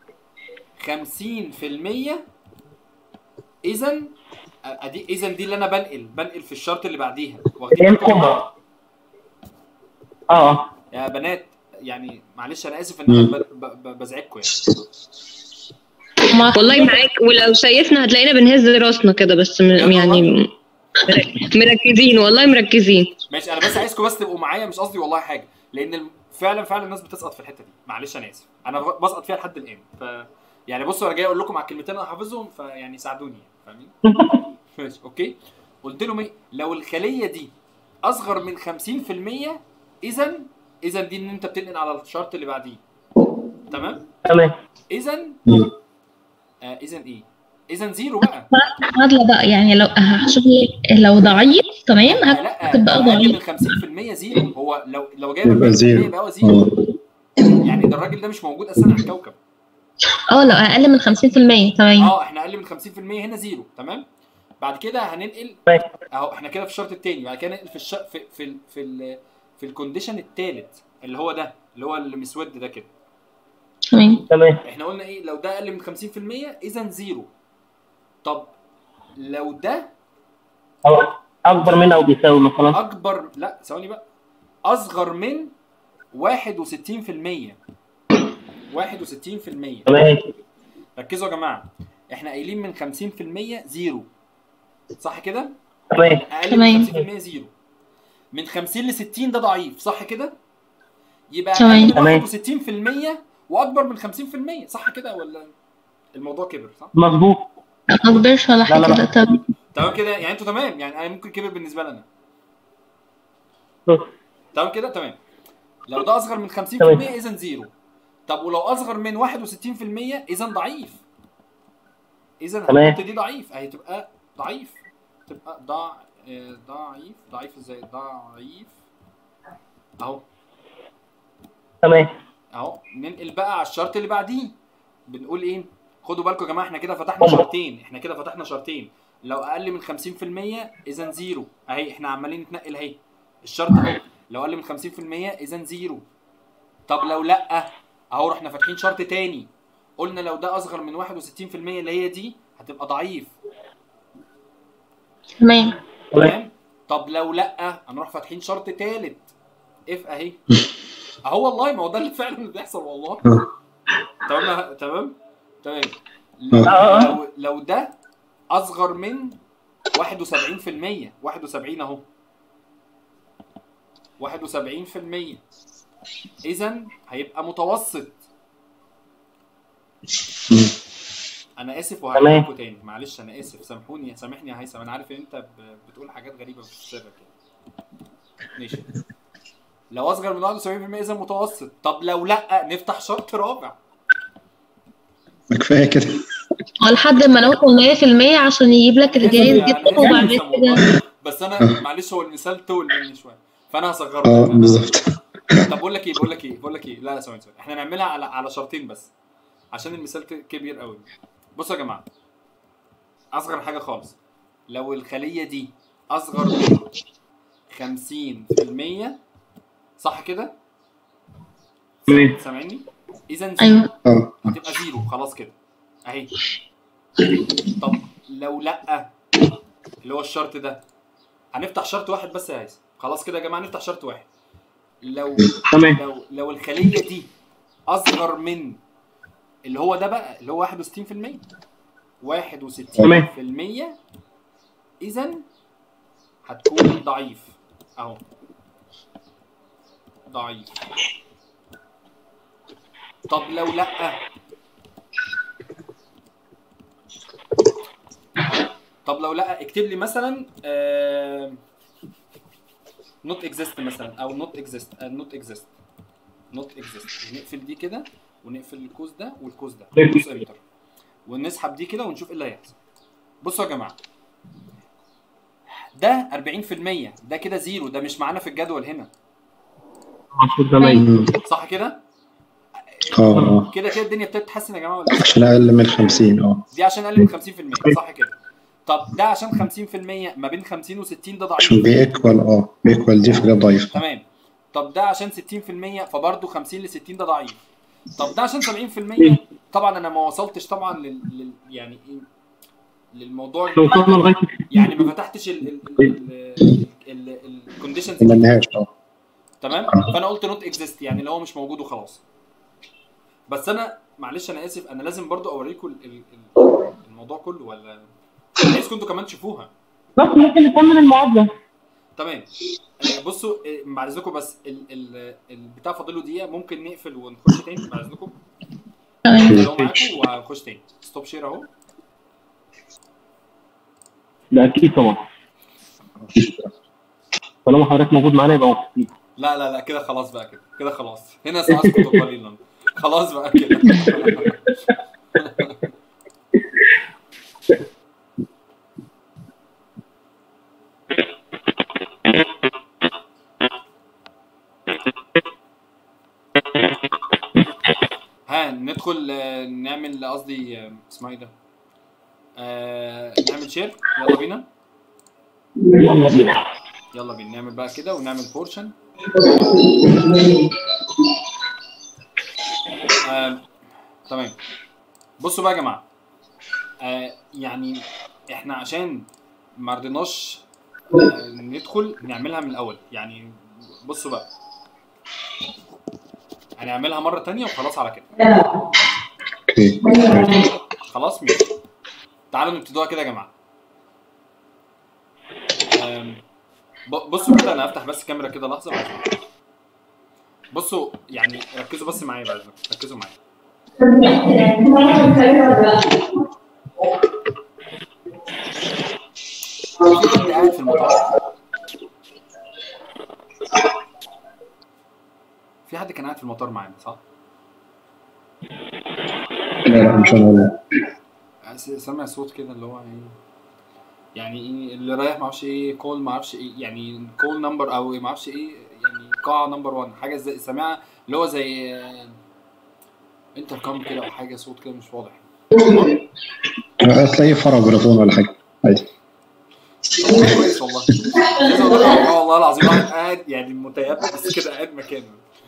50% اذا ادي اذا دي اللي انا بنقل بنقل في الشرط اللي بعديها واخدين هي بالكم يا الكوما جماعة؟ اه اه يا بنات يعني معلش انا اسف ان انا ب- ب- ب- بزعجكم يعني ما والله معاك ولو شايفنا هتلاقينا بنهز راسنا كده بس م- يلا يعني م- مركزين والله مركزين ماشي انا بس عايزكم بس تبقوا معايا مش قصدي والله حاجه لان الم- فعلا فعلا الناس بتسقط في الحته دي معلش انا اسف انا ب- بسقط فيها لحد الان ف يعني بصوا انا جاي اقول لكم على الكلمتين انا حافظهم فيعني ساعدوني فاهمين ماشي اوكي قلت لهم ايه لو الخليه دي اصغر من 50% اذا اذا دي ان انت بتنقل على الشرط اللي بعديه تمام تمام اذا مم. آه اذا ايه اذا زيرو بقى معادلة بقى يعني لو هشوف لك لو ضعيف تمام آه لا هتبقى لو اقل ضعيف من 50% زيرو هو لو لو جايب يبقى 40% زيرو. يبقى هو زيرو اه يعني ده الراجل ده مش موجود اساسا على الكوكب اه لو اقل من 50% تمام اه احنا اقل من 50% هنا زيرو تمام بعد كده هننقل طيب. اهو احنا كده في الشرط الثاني بعد كده ننقل في الش... في في ال... في ال... في الكونديشن الثالث اللي هو ده اللي هو اللي مسود ده كده تمام تمام احنا قلنا ايه لو ده اقل من 50% اذا زيرو طب لو ده أو اكبر من او بيساوي مثلا اكبر لا ثواني بقى اصغر من 61% 61% تمام ركزوا يا جماعه احنا قايلين من 50% زيرو صح كده تمام اقل من تمام. 50% زيرو من 50 ل 60 ده ضعيف صح كده يبقى تمام. اقل تمام. من 61% واكبر من 50% صح كده ولا الموضوع كبر صح مظبوط ما اكبرش ولا لا، لا، حاجة لا. ده تمام تمام كده يعني انتوا تمام يعني انا ممكن كبر بالنسبه لنا بص. تمام كده تمام لو ده اصغر من 50% تمام. اذا زيرو طب ولو اصغر من 61% اذا ضعيف اذا تمام. هنحط دي ضعيف اهي تبقى ضعيف تبقى ضع آه، ضعيف ضعيف ازاي ضعيف اهو تمام اهو ننقل بقى على الشرط اللي بعديه بنقول ايه خدوا بالكم يا جماعه احنا كده فتحنا طبعا. شرطين احنا كده فتحنا شرطين لو اقل من 50% اذا زيرو اهي احنا عمالين نتنقل اهي الشرط اهو لو اقل من 50% اذا زيرو طب لو لا اهو رحنا فاتحين شرط تاني قلنا لو ده اصغر من 61% اللي هي دي هتبقى ضعيف تمام تمام تمام طب لو لا هنروح فاتحين شرط تالت اف اهي اهو والله ما هو ده اللي فعلا اللي بيحصل والله آه. تمام تمام تمام لو, آه. لو, لو ده اصغر من 71% 71 اهو 71% اذا هيبقى متوسط انا اسف وهقول لكم تاني معلش انا اسف سامحوني سامحني يا هيثم انا عارف ان انت ب- بتقول حاجات غريبه في سرك كده ماشي لو اصغر من 71% اذا متوسط طب لو لا نفتح شرط رابع ما كفايه كده ولحد ما نوصل 100% عشان يجيب لك الجايز يعني جدا أنا وبعد هيثم كده والله. بس انا معلش هو المثال طول مني شويه فانا هصغره اه بالظبط طب بقول لك ايه بقول لك ايه بقول لك ايه لا لا ثواني ثواني احنا نعملها على على شرطين بس عشان المثال ت- كبير قوي بصوا يا جماعه اصغر حاجه خالص لو الخليه دي اصغر من 50% صح كده تمام. سامعني اذا زيرو ايوه اه هتبقى زيرو خلاص كده اهي طب لو لا اللي هو الشرط ده هنفتح شرط واحد بس يا هيثم خلاص كده يا جماعه نفتح شرط واحد لو تمام لو لو الخليه دي اصغر من اللي هو ده بقى اللي هو 61% 61% اذا هتكون ضعيف اهو ضعيف طب لو لا طب لو لا اكتب لي مثلا نوت اكزيست مثلا او نوت اكزيست نوت اكزيست نوت اكزيست نقفل دي كده ونقفل الكوز ده والكوز ده ندوس انتر ونسحب دي كده ونشوف ايه اللي هيحصل بصوا يا جماعه ده 40% ده كده زيرو ده مش معانا في الجدول هنا المفروض ده ما مم. صح كده اه اه كده كده الدنيا ابتدت تتحسن يا جماعه ولا لأ؟ عشان اقل من 50 اه دي عشان اقل من 50% صح كده طب ده عشان 50% ما بين 50 و60 ده ضعيف عشان بيكوال اه بيكوال دي فجاه ضعيفه تمام طب ده عشان 60% فبرضه 50 ل 60 ده ضعيف طب ده عشان 70% طبعا انا ما وصلتش طبعا لل, لل... يعني ايه للموضوع لو وصلنا لغايه يعني ما فتحتش الكونديشنز ما لناش اه تمام فانا قلت نوت اكزيست يعني اللي هو مش موجود وخلاص بس انا معلش انا اسف انا لازم برضو اوريكم ال- ال- ال- الموضوع كله ولا عايزكم انتوا كمان تشوفوها بس ممكن نكمل المعادله تمام آه، بصوا آه، بعد اذنكم بس ال ال البتاع فاضله دقيقه ممكن نقفل ونخش تاني بعد اذنكم تمام لو معاكم وهنخش تاني ستوب شير اهو ده اكيد طبعا طالما حضرتك موجود معانا يبقى مبسوطين لا لا لا كده خلاص بقى كده كده خلاص هنا سأسكت قليلا خلاص بقى كده ها ندخل آه، نعمل قصدي آه، اسمها ايه ده؟ آه، نعمل شير يلا بينا يلا بينا يلا بينا نعمل بقى كده ونعمل بورشن آه، تمام بصوا بقى يا جماعه آه، يعني احنا عشان ما رضيناش آه، ندخل نعملها من الاول يعني بصوا بقى هنعملها مره تانية وخلاص على كده اوكي خلاص ماشي تعالوا نبتدوها كده يا جماعه آم، ب- بصوا كده انا هفتح بس الكاميرا كده لحظه بعد كده. بصوا يعني ركزوا بس معايا بعد اذنكم ركزوا معايا في حد قاعد في المطار في حد كان قاعد في المطار معانا صح؟ لا لا مش انا والله س- سامع صوت كده اللي هو ايه يعني ايه اللي رايح معرفش ايه كول معرفش ايه يعني كول نمبر او معرفش ايه يعني قاعة نمبر 1 حاجة زي سامعها اللي هو زي انتركم كده او حاجة صوت كده مش واضح هتلاقي فرع فودافون ولا حاجه عادي كويس والله عايز اقول لك اه والله العظيم واحد قاعد يعني متيبس كده قاعد مكانه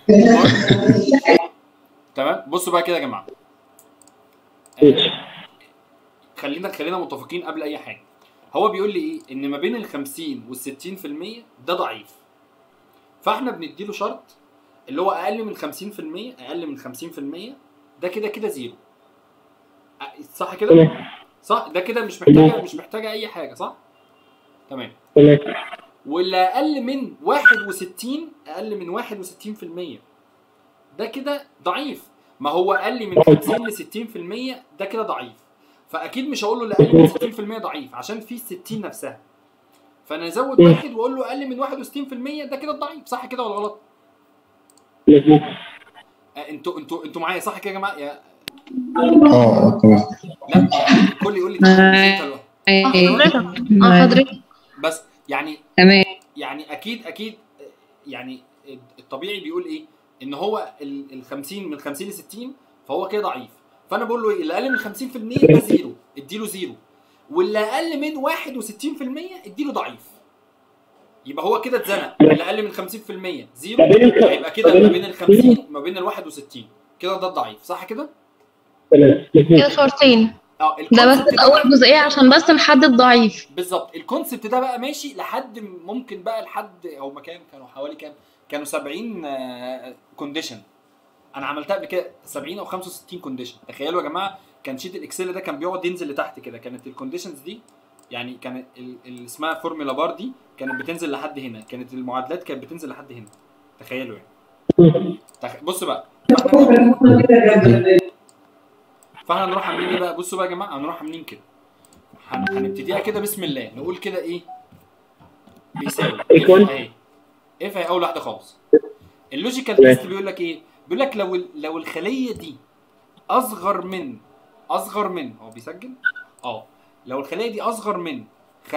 تمام بصوا بقى كده يا جماعه آه، خلينا خلينا متفقين قبل اي حاجه هو بيقول لي ايه ان ما بين ال 50 وال 60% ده ضعيف فاحنا بنديله شرط اللي هو اقل من 50% اقل من 50% ده كده كده زيرو أ- صح كده تمام صح ده كده مش محتاجه مش محتاجه اي حاجه صح تمام تمام واللي اقل من 61 اقل من 61% ده كده ضعيف ما هو اقل من 50 ل 60% ده كده ضعيف فاكيد مش هقول له اللي اقل من 60% ضعيف عشان في 60 نفسها فانا ازود مم. واحد واقول له اقل من 61% ده كده ضعيف صح كده ولا غلط؟ مظبوط آه، انتوا انتوا انتوا معايا صح كده يا جماعه يا اه اه تمام لا الكل يقول لي انت الوحيد. اه حضرتك بس يعني تمام يعني اكيد اكيد يعني الطبيعي بيقول ايه ان هو ال ال 50 من 50 ل 60 فهو كده ضعيف فانا بقول له ايه اللي اقل من 50% ده زيرو اديله زيرو واللي اقل من 61% اديله ضعيف يبقى هو كده اتزنق اللي اقل من 50% زيرو ما بين الخ- هيبقى كده ما بين ال 50 ما بين ال 61 كده ده الضعيف صح كده؟ تمام كده مظبوط شرطين اه ده بس الكونسبت اول جزئيه عشان بس نحدد ضعيف بالظبط الكونسبت ده بقى ماشي لحد ممكن بقى لحد او مكان كانوا حوالي كام كانوا 70 كونديشن انا عملتها قبل كده 70 او 65 كونديشن تخيلوا يا جماعه كان شيت الاكسل ده كان بيقعد ينزل لتحت كده كانت الكونديشنز دي يعني كانت ال- اللي اسمها فورمولا بار دي كانت بتنزل لحد هنا كانت المعادلات كانت بتنزل لحد هنا تخيلوا يعني تخ... بصوا بقى فاحنا فاحنا نروح عاملين ايه بقى بصوا بقى يا جماعه هنروح عاملين كده هن- هنبتديها كده بسم الله نقول كده ايه بيساوي إيكوال. اهي اف هي اول واحده خالص اللوجيكال تمام. تيست بيقول لك ايه بيقول لك لو ال- لو الخليه دي اصغر من اصغر من هو بيسجل اه لو الخليه دي اصغر من 50%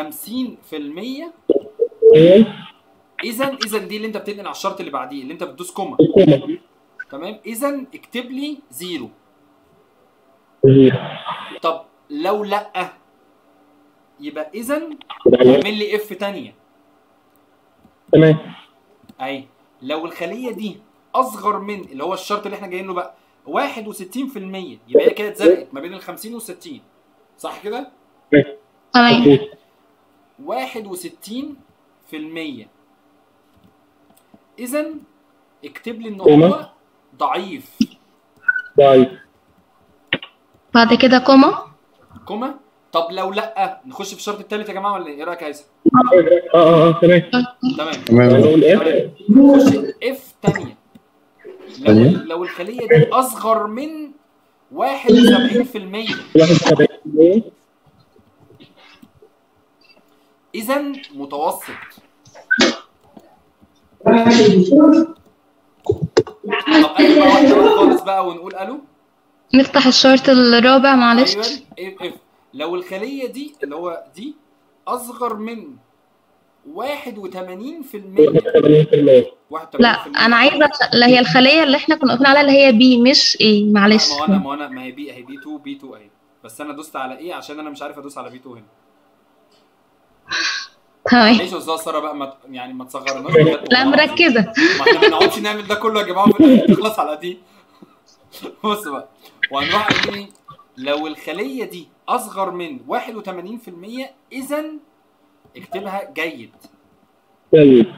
تمام اذا اذا دي اللي انت بتنقل على الشرط اللي بعديه اللي انت بتدوس كوما الكوما تمام اذا اكتب لي زيرو زيرو طب لو لا يبقى اذا يعني اعمل لي اف تانية تمام اي لو الخليه دي اصغر من اللي هو الشرط اللي احنا جايين له بقى 61% يبقى هي كده اتزنقت ما بين ال 50 وال 60 صح كده؟ تمام مظبوط 61% اذا اكتب لي ان تمام. هو ضعيف ضعيف بعد كده كوما كوما طب لو لا نخش في الشرط الثالث يا جماعه ولا ايه رايك يا هيثم؟ اه اه اه تمام تمام تمام نقول اف نخش اف ثانيه لو تانية. لو الخليه دي اصغر من 71% 71% اذا متوسط طب اي واحده بقى خالص بقى ونقول الو نفتح الشرط الرابع ايوه معلش اف اف لو الخليه دي اللي هو دي اصغر من 81% 81% 81% لا انا عايزه اللي هي الخليه اللي احنا كنا واقفين عليها اللي هي بي مش ايه معلش ما هو انا ما هو انا ما هي بي اهي بي 2 بي 2 اهي بس انا دوست على ايه عشان انا مش عارف ادوس على بي 2 هنا تمام ليش يا استاذ ساره بقى ما ت- يعني ما تصغرناش بجد لا والله. مركزه ما احنا ما نقعدش نعمل ده كله يا جماعه وفي الآخر تخلص على دي بص بقى وهنروح قايلين ايه لو الخليه دي اصغر من 81% اذا اكتبها جيد طيب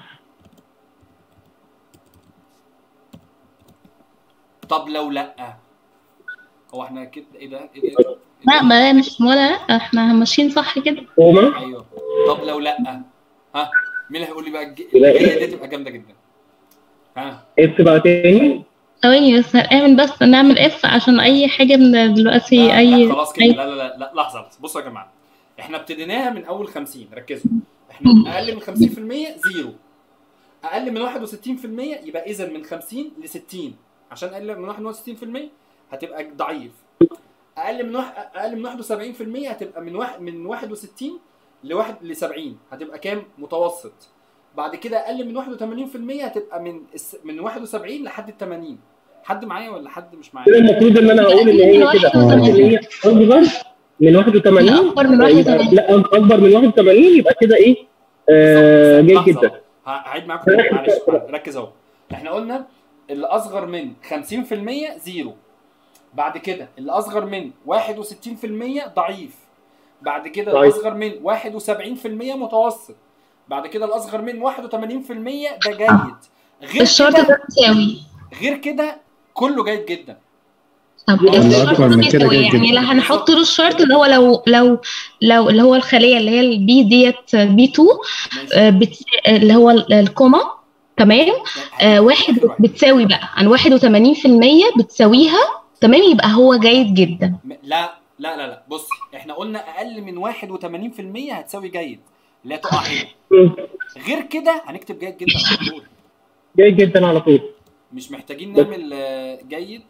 طب لو لا هو احنا كده ايه ده ايه ده, إيه ده؟ لا ما مش ولا لا احنا ماشيين صح كده كوما ايوه طب لو لا ها مين اللي هيقول لي بقى الج- لا. الجايه دي تبقى جامده جدا ها اف بقى تاني ثواني بس اعمل بس نعمل اف عشان اي حاجه من دلوقتي لا اي لا خلاص كده أي- لا لا لا, لا لحظه بس بصوا يا جماعه احنا ابتديناها من اول 50 ركزوا احنا اقل من 50% زيرو اقل من 61% يبقى اذا من 50 ل 60 عشان اقل من 61% هتبقى ضعيف اقل من واحد اقل من 71% هتبقى من واحد من 61 لواحد ل 70 هتبقى كام متوسط بعد كده اقل من 81% هتبقى من الس- من 71 لحد ال 80 حد معايا ولا حد مش معايا كده المفروض ان انا اقول ان هي كده من ان هي اكبر من 81 اكبر من يبقى 81 لا اكبر من 81 يبقى كده ايه آه جيد لحظة جدا أهو. ه- هعيد معاكم تاني، معلش معلش، ركز اهو احنا قلنا اللي اصغر من 50% زيرو بعد كده اللي اصغر من 61% ضعيف بعد كده ضعيف. الاصغر من 71% متوسط بعد كده الاصغر من 81% ده جيد غير الشرط كده ده تساوي غير كده كله جيد جدا طب والله الشرط أكبر ده من كده تساوي جدا. يعني اللي هنحط له الشرط اللي هو لو لو لو اللي هو الخليه اللي هي البي ديت بي 2 ماشي آه، بت... اللي هو ال- الكوما تمام آه واحد آخر واحد. بتساوي بقى عن 81% بتساويها تمام يبقى هو جيد جدا م- لا لا لا لا بص احنا قلنا اقل من 81% هتساوي جيد لا تقع هنا مم. غير كده هنكتب جيد جدا على طول جيد جدا على طول مش محتاجين نعمل آه، جيد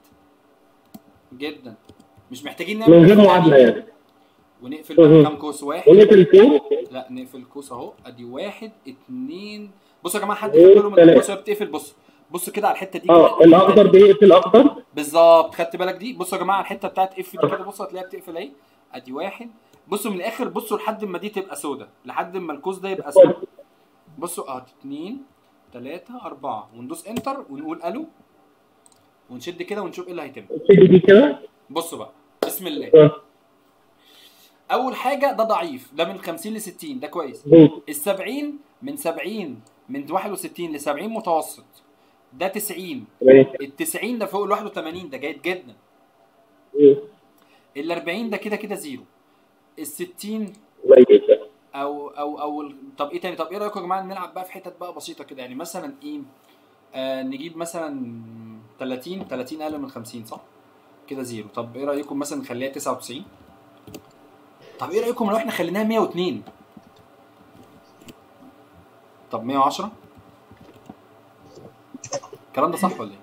جدا مش محتاجين نعمل من غير كوس معادله تاني. يعني ونقفل بقى مهم. كام كوس واحد ونقفل فوق لا نقفل كوس اهو ادي واحد اتنين بصوا يا جماعه حد خد باله من تلاتة. الكوس وهي بتقفل بص بصوا كده على الحته دي اه كده. الاخضر بيقفل اخضر بالظبط خدت بالك دي بصوا يا جماعه الحته بتاعت اف دي كده بصوا هتلاقيها بتقفل اهي ادي واحد بصوا من الاخر بصوا لحد ما دي تبقى سودا لحد ما الكوس ده يبقى سودا بصوا اه اتنين تلاتة أربعة وندوس انتر ونقول الو ونشد كده ونشوف ايه اللي هيتم الشد دي كده بصوا بقى بسم الله آه. اول حاجه ده ضعيف ده من 50 ل 60 ده كويس مظبوط ال 70 من 70 من 61 ل 70 متوسط ده 90 تمام ال 90 ده فوق ال 81 ده جيد جدا مم. ال 40 ده كده كده زيرو ال 60 جيد جدا او او او ال- طب ايه تاني طب ايه رايكم يا جماعه نلعب بقى في حتت بقى بسيطه كده يعني مثلا ايه آه نجيب مثلا 30 30 اقل من 50 صح كده زيرو طب ايه رايكم مثلا نخليها 99 طب ايه رايكم لو احنا خليناها 102 طب 110 الكلام ده صح ولا ايه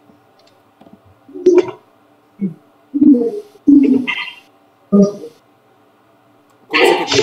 كله سكت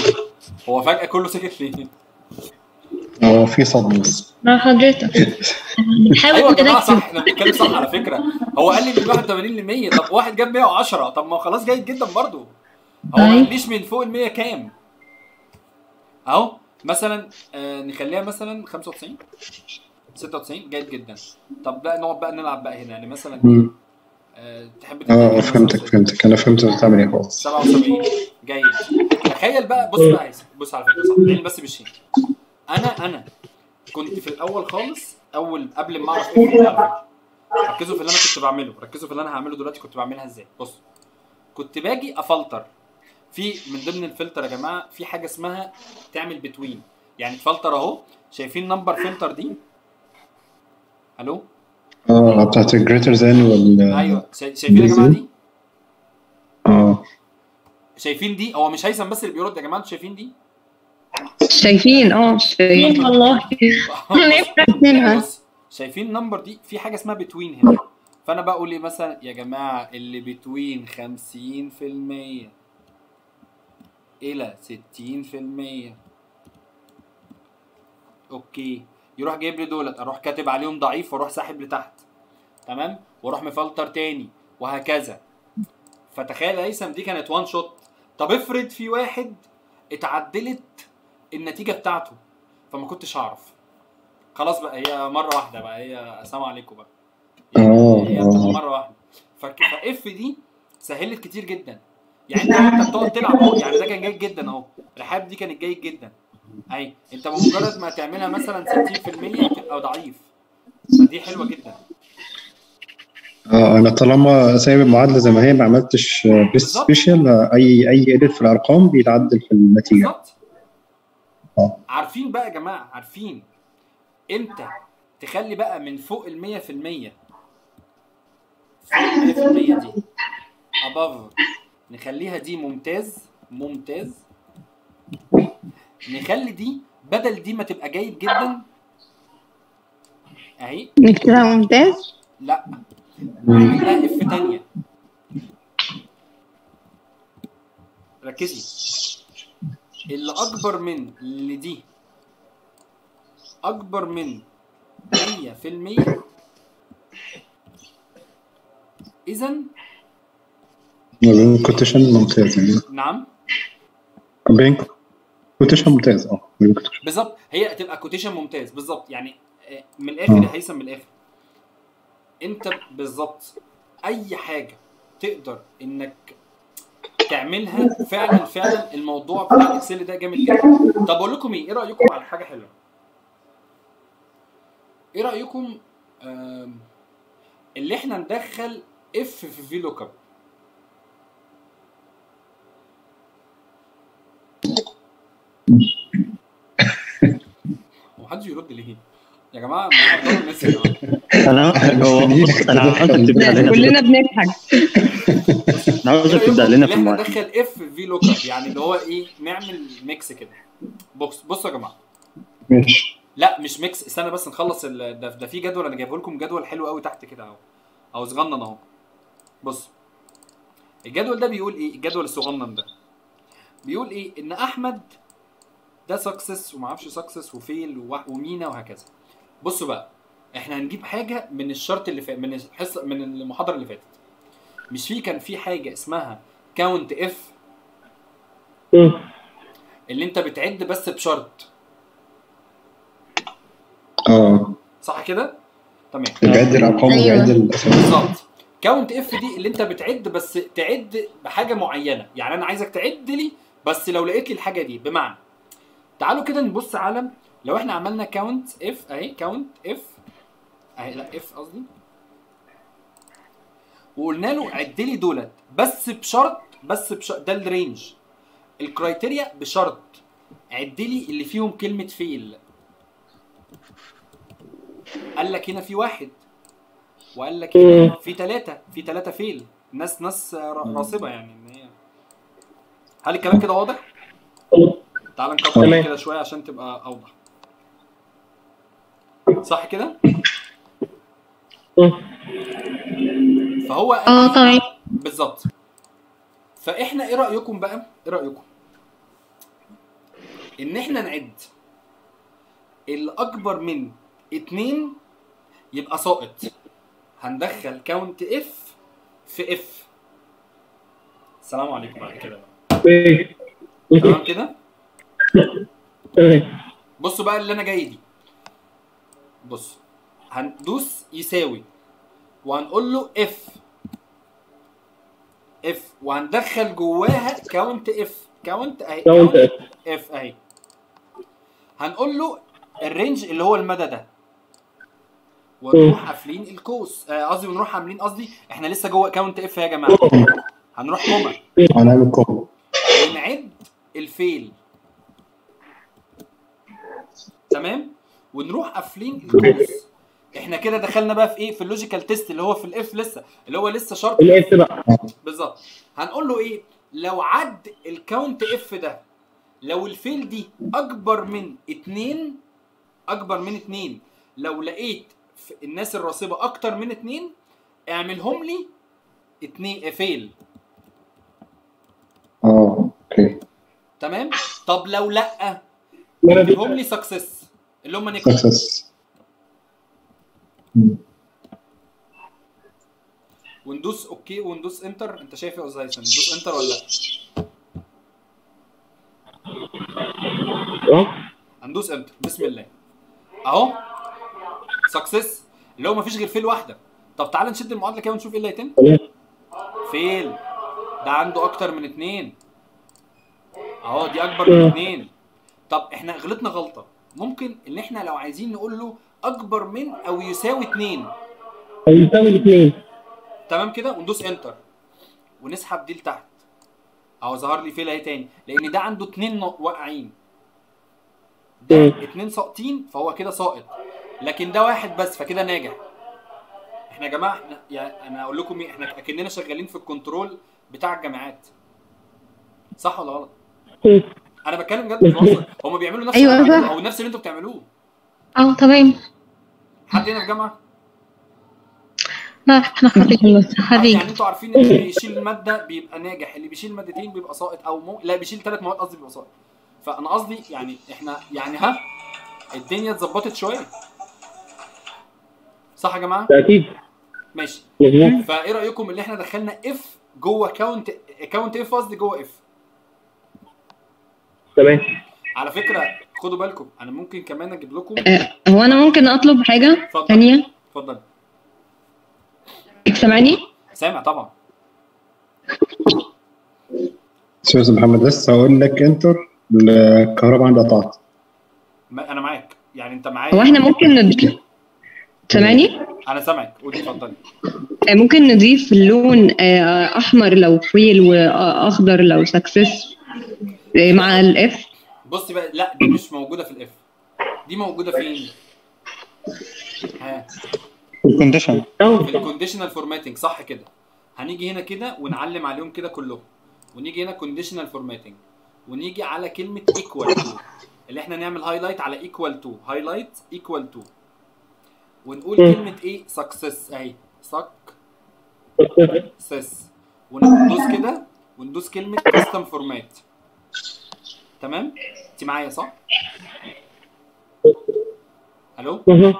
هو فجاه كله سكت ليه هو في صدمه بس مع حضرتك بنحاول ايوه يا جماعه نركز صح احنا بنتكلم صح على فكره هو قال لي من 81 ل 100 طب واحد جاب 110 طب ما هو خلاص جيد جدا برضه هو ما أيوة. قاليش من فوق ال 100 كام اهو مثلا آه نخليها مثلا 95 96 جيد جدا طب بقى نقعد بقى نلعب بقى هنا يعني مثلا مم. آه تحب تبتدي اه كام فهمتك مثلاً؟ فهمتك انا فهمت انت بتعمل ايه خلاص 77 جيد تخيل بقى بص بقى يا هيثم بص على فكره صح لان بس مش هنا انا انا كنت في الاول خالص اول قبل ما اعرف ايه على فكرة. ركزوا في اللي انا كنت بعمله ركزوا في اللي انا هعمله دلوقتي كنت بعملها ازاي بص كنت باجي افلتر في من ضمن الفلتر يا جماعه في حاجه اسمها تعمل بتوين يعني تفلتر اهو شايفين نمبر فلتر دي الو اه بتاعت الجريتر ذان وال ايوه شاي- شايفين يا جماعه دي اه شايفين دي هو مش هيثم بس اللي بيرد يا جماعه انتوا شايفين دي شايفين اه شايفين مين والله نفتح منها بص شايفين النمبر دي في حاجه اسمها بتوين هنا فانا بقول ايه مثلا يا جماعه اللي بتوين 50% الى 60% اوكي يروح جايب لي دولت اروح كاتب عليهم ضعيف واروح ساحب لتحت تمام واروح مفلتر تاني وهكذا فتخيل يا هيثم دي كانت وان شوت طب افرض في واحد اتعدلت النتيجه بتاعته فما كنتش هعرف خلاص بقى هي مره واحده بقى هي السلام عليكم بقى آه، هي آه. بتبقى مره واحده فك- فاف دي سهلت كتير جدا يعني انت انت بتقعد تلعب اهو يعني ده كان جيد جدا اهو رحاب دي كانت جيد جدا اي انت بمجرد ما تعملها مثلا 60% تبقى ضعيف فدي حلوه جدا اه انا طالما سايب المعادله زي ما هي ما عملتش بيست بالظبط. سبيشال اي اي اديت في الارقام بيتعدل في النتيجه بالظبط اه. عارفين بقى يا جماعه عارفين امتى تخلي بقى من فوق ال 100% فوق ال 100% دي above نخليها دي ممتاز ممتاز نخلي دي بدل دي ما تبقى جيد جدا اهي نكتبها ممتاز لا نعمل لها اف تانية ركزي اللي اكبر من اللي دي اكبر من 100% اذا بين كوتيشن ممتاز يعني نعم بين كوتيشن ممتاز اه بين quotation. بالظبط هي هتبقى كوتيشن ممتاز بالظبط يعني آه، من الاخر يا هيثم من الاخر انت بالظبط اي حاجه تقدر انك تعملها فعلا فعلا الموضوع بتاع الاكسل ده جامد جدا طب اقول لكم ايه ايه رايكم على حاجه حلوه ايه رايكم آم، اللي احنا ندخل اف في في لوك اب هو محدش يرد ليه يا جماعه محضروا الناس يا جماعه انا هو بص انا عاوزك تبدا لنا في كلنا بنضحك انا عاوزك تبدا لنا في اللي احنا المواعيد ندخل اف في لوك اب يعني اللي هو ايه نعمل ميكس كده بص بصوا يا جماعه ماشي لا مش ميكس استنى بس نخلص ال... ده, ده في جدول انا جايبه لكم جدول حلو قوي تحت كده اهو او صغنن اهو بص الجدول ده بيقول ايه الجدول الصغنن ده بيقول ايه ان احمد ده سكسس وما اعرفش سكسس وفيل ووا- ومينا وهكذا بصوا بقى احنا هنجيب حاجه من الشرط اللي فات من الحصه من المحاضره اللي فاتت مش في كان في حاجه اسمها كاونت اف مم. اللي انت بتعد بس بشرط اه صح كده تمام بيعد الارقام أيوة. وبيعد الاسامي بالظبط كاونت اف دي اللي انت بتعد بس تعد بحاجه معينه يعني انا عايزك تعد لي بس لو لقيت لي الحاجه دي بمعنى تعالوا كده نبص على لو احنا عملنا كاونت اف اهي كاونت اف اهي لا اف قصدي وقلنا له عد لي دولت بس بشرط بس بشرط ده الرينج الكرايتيريا بشرط عد لي اللي فيهم كلمه فيل قال لك هنا في واحد وقال لك هنا في ثلاثة في ثلاثة فيل ناس ناس را- راسبة يعني ان هي هل الكلام كده واضح؟ تعال نكبر تمام. كده شوية عشان تبقى أوضح صح كده؟ مم. فهو قال اه لي- تمام بالظبط فاحنا ايه رأيكم بقى؟ ايه رأيكم؟ ان احنا نعد الاكبر من اتنين يبقى ساقط هندخل كاونت اف في اف السلام عليكم بعد كده ماشي تمام كده تمام بصوا بقى اللي انا جاي دي بص هندوس يساوي وهنقول له اف اف وهندخل جواها كاونت اف كاونت اهي كاونت اف اف اهي هنقول له الرينج اللي هو المدى ده ونروح قافلين الكوس آه، قصدي ونروح عاملين قصدي احنا لسه جوه كاونت اف يا جماعه هنروح كوما هنعمل كوم ونعد الفيل تمام ونروح قافلين الكوس احنا كده دخلنا بقى في ايه في اللوجيكال تيست اللي هو في الاف لسه اللي هو لسه شرط الاف بقى بالظبط هنقول له ايه لو عد الكاونت اف ده لو الفيل دي اكبر من اتنين اكبر من اتنين لو لقيت في الناس الراسبه اكتر من اتنين اعملهم لي اتنين فيل اه اوكي تمام طب لو لا ما انا اكتبهم لي سكسس اللي هم نجحوا سكسس وندوس اوكي وندوس انتر انت شايف يا استاذ هيثم ندوس انتر ولا لا اه هندوس انتر بسم الله اهو سكسس اللي هو مفيش غير فيل واحده طب تعال نشد المعادله كده ونشوف ايه اللي هيتم تمام فيل ده عنده اكتر من اتنين اهو دي اكبر من اتنين طب احنا غلطنا غلطه ممكن ان احنا لو عايزين نقول له اكبر من او يساوي اتنين هيساوي الاثنين تمام كده وندوس انتر ونسحب دي لتحت اهو ظهر لي فيل اهي تاني لان ده عنده اتنين نا- واقعين ده مم. اتنين ساقطين فهو كده ساقط لكن ده واحد بس فكده ناجح احنا يا جماعه احنا يعني انا اقول لكم ايه احنا اكننا شغالين في الكنترول بتاع الجامعات صح ولا غلط انا بتكلم جد مش بهزر هم بيعملوا نفس أيوة، اللي أنا صح. بعمله او نفس اللي انتوا بتعملوه اه تمام حد هنا في جامعه لا احنا خريجين بس يعني خريج انتوا عارفين ان اللي بيشيل ماده بيبقى ناجح اللي بيشيل مادتين بيبقى ساقط او مو... لا بيشيل ثلاث مواد قصدي بيبقى ساقط فانا قصدي يعني احنا يعني ها الدنيا اتظبطت شويه صح يا جماعه ده اكيد ماشي مظبوط فايه رايكم اللي احنا دخلنا اف جوه كاونت كاونت اف قصدي جوه اف تمام على فكره خدوا بالكم انا ممكن كمان اجيب لكم آه، هو انا ممكن اطلب حاجه اتفضل ثانيه اتفضل سامعني سامع طبعا استاذ محمد لسه هقول لك انتر الكهرباء عندي قطعت ما انا معاك يعني انت معايا هو احنا ممكن ند... سامعني انا سامعك قولي اتفضلي آه، ممكن نضيف لون آه، احمر لو فيل واخضر لو سكسس مع الاف بصي بقى لا دي مش موجوده في الاف دي موجوده فين ها الكونديشن اه في الكونديشنال فورماتنج صح كده هنيجي هنا كده ونعلم عليهم كده كلهم ونيجي هنا كونديشنال فورماتنج ونيجي على كلمه ايكوال تو اللي احنا نعمل هايلايت على ايكوال تو هايلايت ايكوال تو ونقول مم. كلمه ايه سكسس اهي سكسس وندوس كده وندوس كلمه كاستم فورمات تمام انت معايا صح الو مظبوط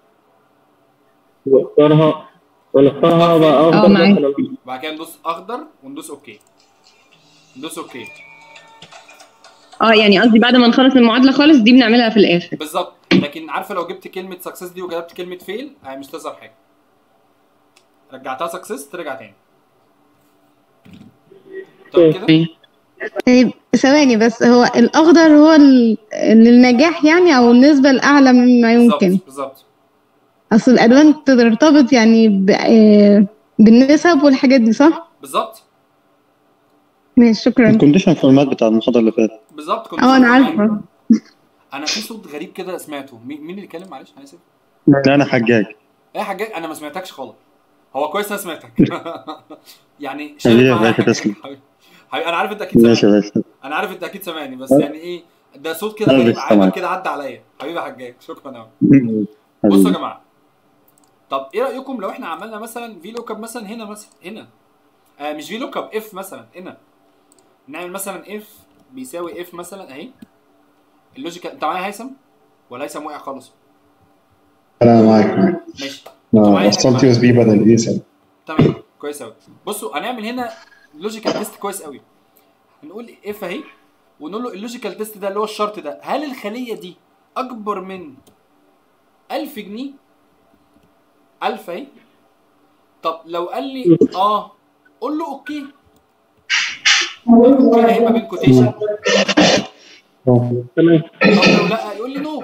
واختارها ونختارها بقى اه، افضل معاك. مثلا بعد كده ندوس اخضر وندوس اوكي ندوس اوكي اه يعني قصدي بعد ما نخلص المعادله خالص دي بنعملها في الاخر بالظبط لكن عارفه لو جبت كلمه سكسس دي وكتبت كلمه فيل هي مش تظهر حاجه رجعتها سكسس ترجع تاني طب كده طيب ثواني بس هو الأخضر هو ال- للنجاح يعني أو النسبة الأعلى مما يمكن بالظبط بالظبط أصل الألوان ترتبط يعني ب- آه، بالنسب والحاجات دي صح؟ بالظبط ماشي شكرا الكونديشن فورمات بتاع المحاضره اللي فاتت بالظبط كنت اه أنا عارفة انا في صوت غريب كده سمعته مين مين اللي بيتكلم معلش انا اسف لا انا حجاج ايه يا حاجات انا ما سمعتكش خالص هو كويس انا سمعتك يعني حبيبي يا معايا باشا، حاجة. تسلم. حبيبي حبيبي انا عارف انت اكيد ماشي سامعني يا باشا انا عارف انت اكيد سامعني بس يعني ايه ده صوت كده أنا غريب بس عابر سامعك. كده عدى عليا حبيبي يا حجاج شكرا قوي بصوا يا جماعه طب ايه رايكم لو احنا عملنا مثلا في لوك اب مثلا هنا مثلا هنا آه مش في لوك اب اف مثلا هنا نعمل مثلا اف بيساوي اف مثلا اهي اللوجيكال انت معايا هيثم ولا هيثم وقع خالص انا معاك معاك ماشي انا وصلت يو اس بي بدل اي سي تمام كويس قوي بصوا هنعمل هنا لوجيكال تيست كويس قوي هنقول اف اهي ونقول له اللوجيكال تيست ده اللي هو الشرط ده هل الخليه دي اكبر من 1000 جنيه 1000 اهي طب لو قال لي اه قول له اوكي اوكي اهي ما بين كوتيشن تمام طب لو لا يقول لي نو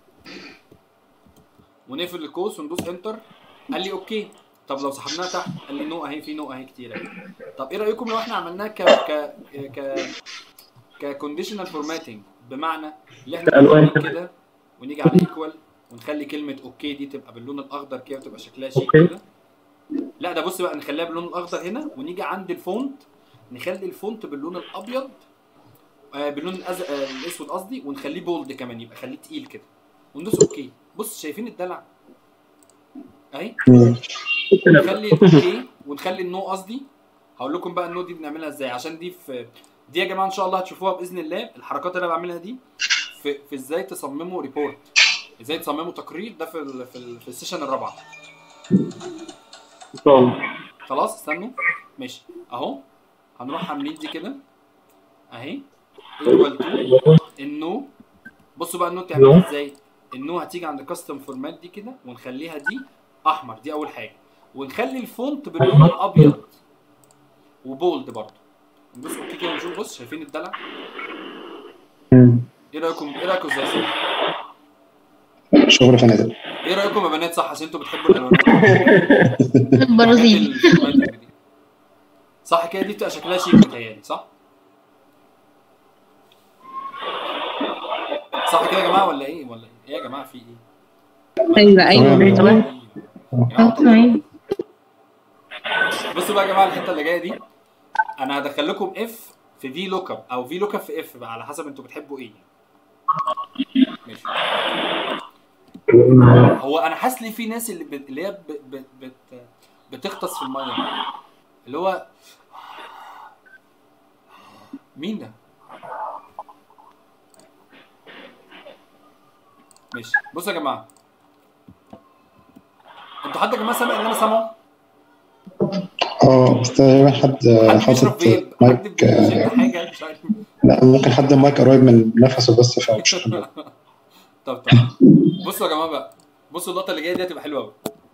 ونقفل القوس وندوس انتر قال لي اوكي طب لو سحبناها تحت قال لي نو اهي في نو اهي كتير اهي طب ايه رايكم لو احنا عملناها ك ك ك ككونديشنال فورماتنج بمعنى اللي احنا الألوان. نعمل كده ونيجي على ايكوال ونخلي كلمه اوكي دي تبقى باللون الاخضر كده وتبقى شكلها شيك أوكي. كده لا ده بص بقى نخليها باللون الاخضر هنا ونيجي عند الفونت نخلي الفونت باللون الابيض آه باللون الأز... آه الاسود قصدي ونخليه بولد كمان يبقى خليه تقيل كده وندوس اوكي بص شايفين الدلع اهي نخلي الاوكي ونخلي النو قصدي هقول لكم بقى النو دي بنعملها ازاي عشان دي في دي يا جماعه ان شاء الله هتشوفوها باذن الله الحركات اللي انا بعملها دي في في ازاي تصمموا ريبورت ازاي تصمموا تقرير ده في ال في, ال في السيشن الرابعه خلاص استنوا ماشي اهو هنروح عاملين دي كده اهي ايكوال تو النو بصوا بقى النو تعملها ازاي النو هتيجي عند كاستم فورمات دي كده ونخليها دي احمر دي اول حاجه ونخلي الفونت باللون الابيض وبولد برضه ندوس اوكي كده ونشوف بص شايفين الدلع ايه رايكم ايه رايكم ازاي صح؟ شغل فنادق ايه رايكم يا بنات صح عشان انتوا بتحبوا الالوانات برازيلي الفورماتنج دي. صح كده دي بتبقى شكلها شيك متهيألي صح؟ صح كده يا جماعه ولا ايه ولا ايه؟ ايه يا جماعه في ايه؟ ايوه ايوه تمام. تمام يا جماعة تمام بصوا بقى يا جماعه الحته اللي جايه دي انا هدخل لكم اف في في لوك اب او في لوك اب في اف بقى على حسب انتوا بتحبوا ايه ماشي هو انا حاسس ليه في ناس اللي بت... اللي هي ب... ب... بت... بتغطس في الميه اللي هو مين ده؟ ماشي بصوا يا جماعه انتوا حد يا جماعه سامع اللي انا سامعه؟ اه بس تقريبا حد حد بيشرب حاطط فيب حد مايك آه، بيشرب حاجه مش عارف لا ممكن حد المايك قريب من نفسه بس فمش طب طب بصوا يا جماعه بقى بصوا اللقطه اللي جايه دي هتبقى حلوه قوي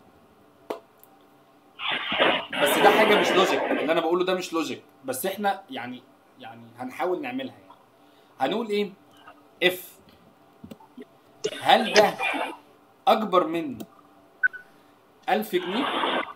بس ده حاجه مش لوجيك اللي انا بقوله ده مش لوجيك بس احنا يعني يعني هنحاول نعملها يعني هنقول ايه اف هل ده اكبر من 1000 جنيه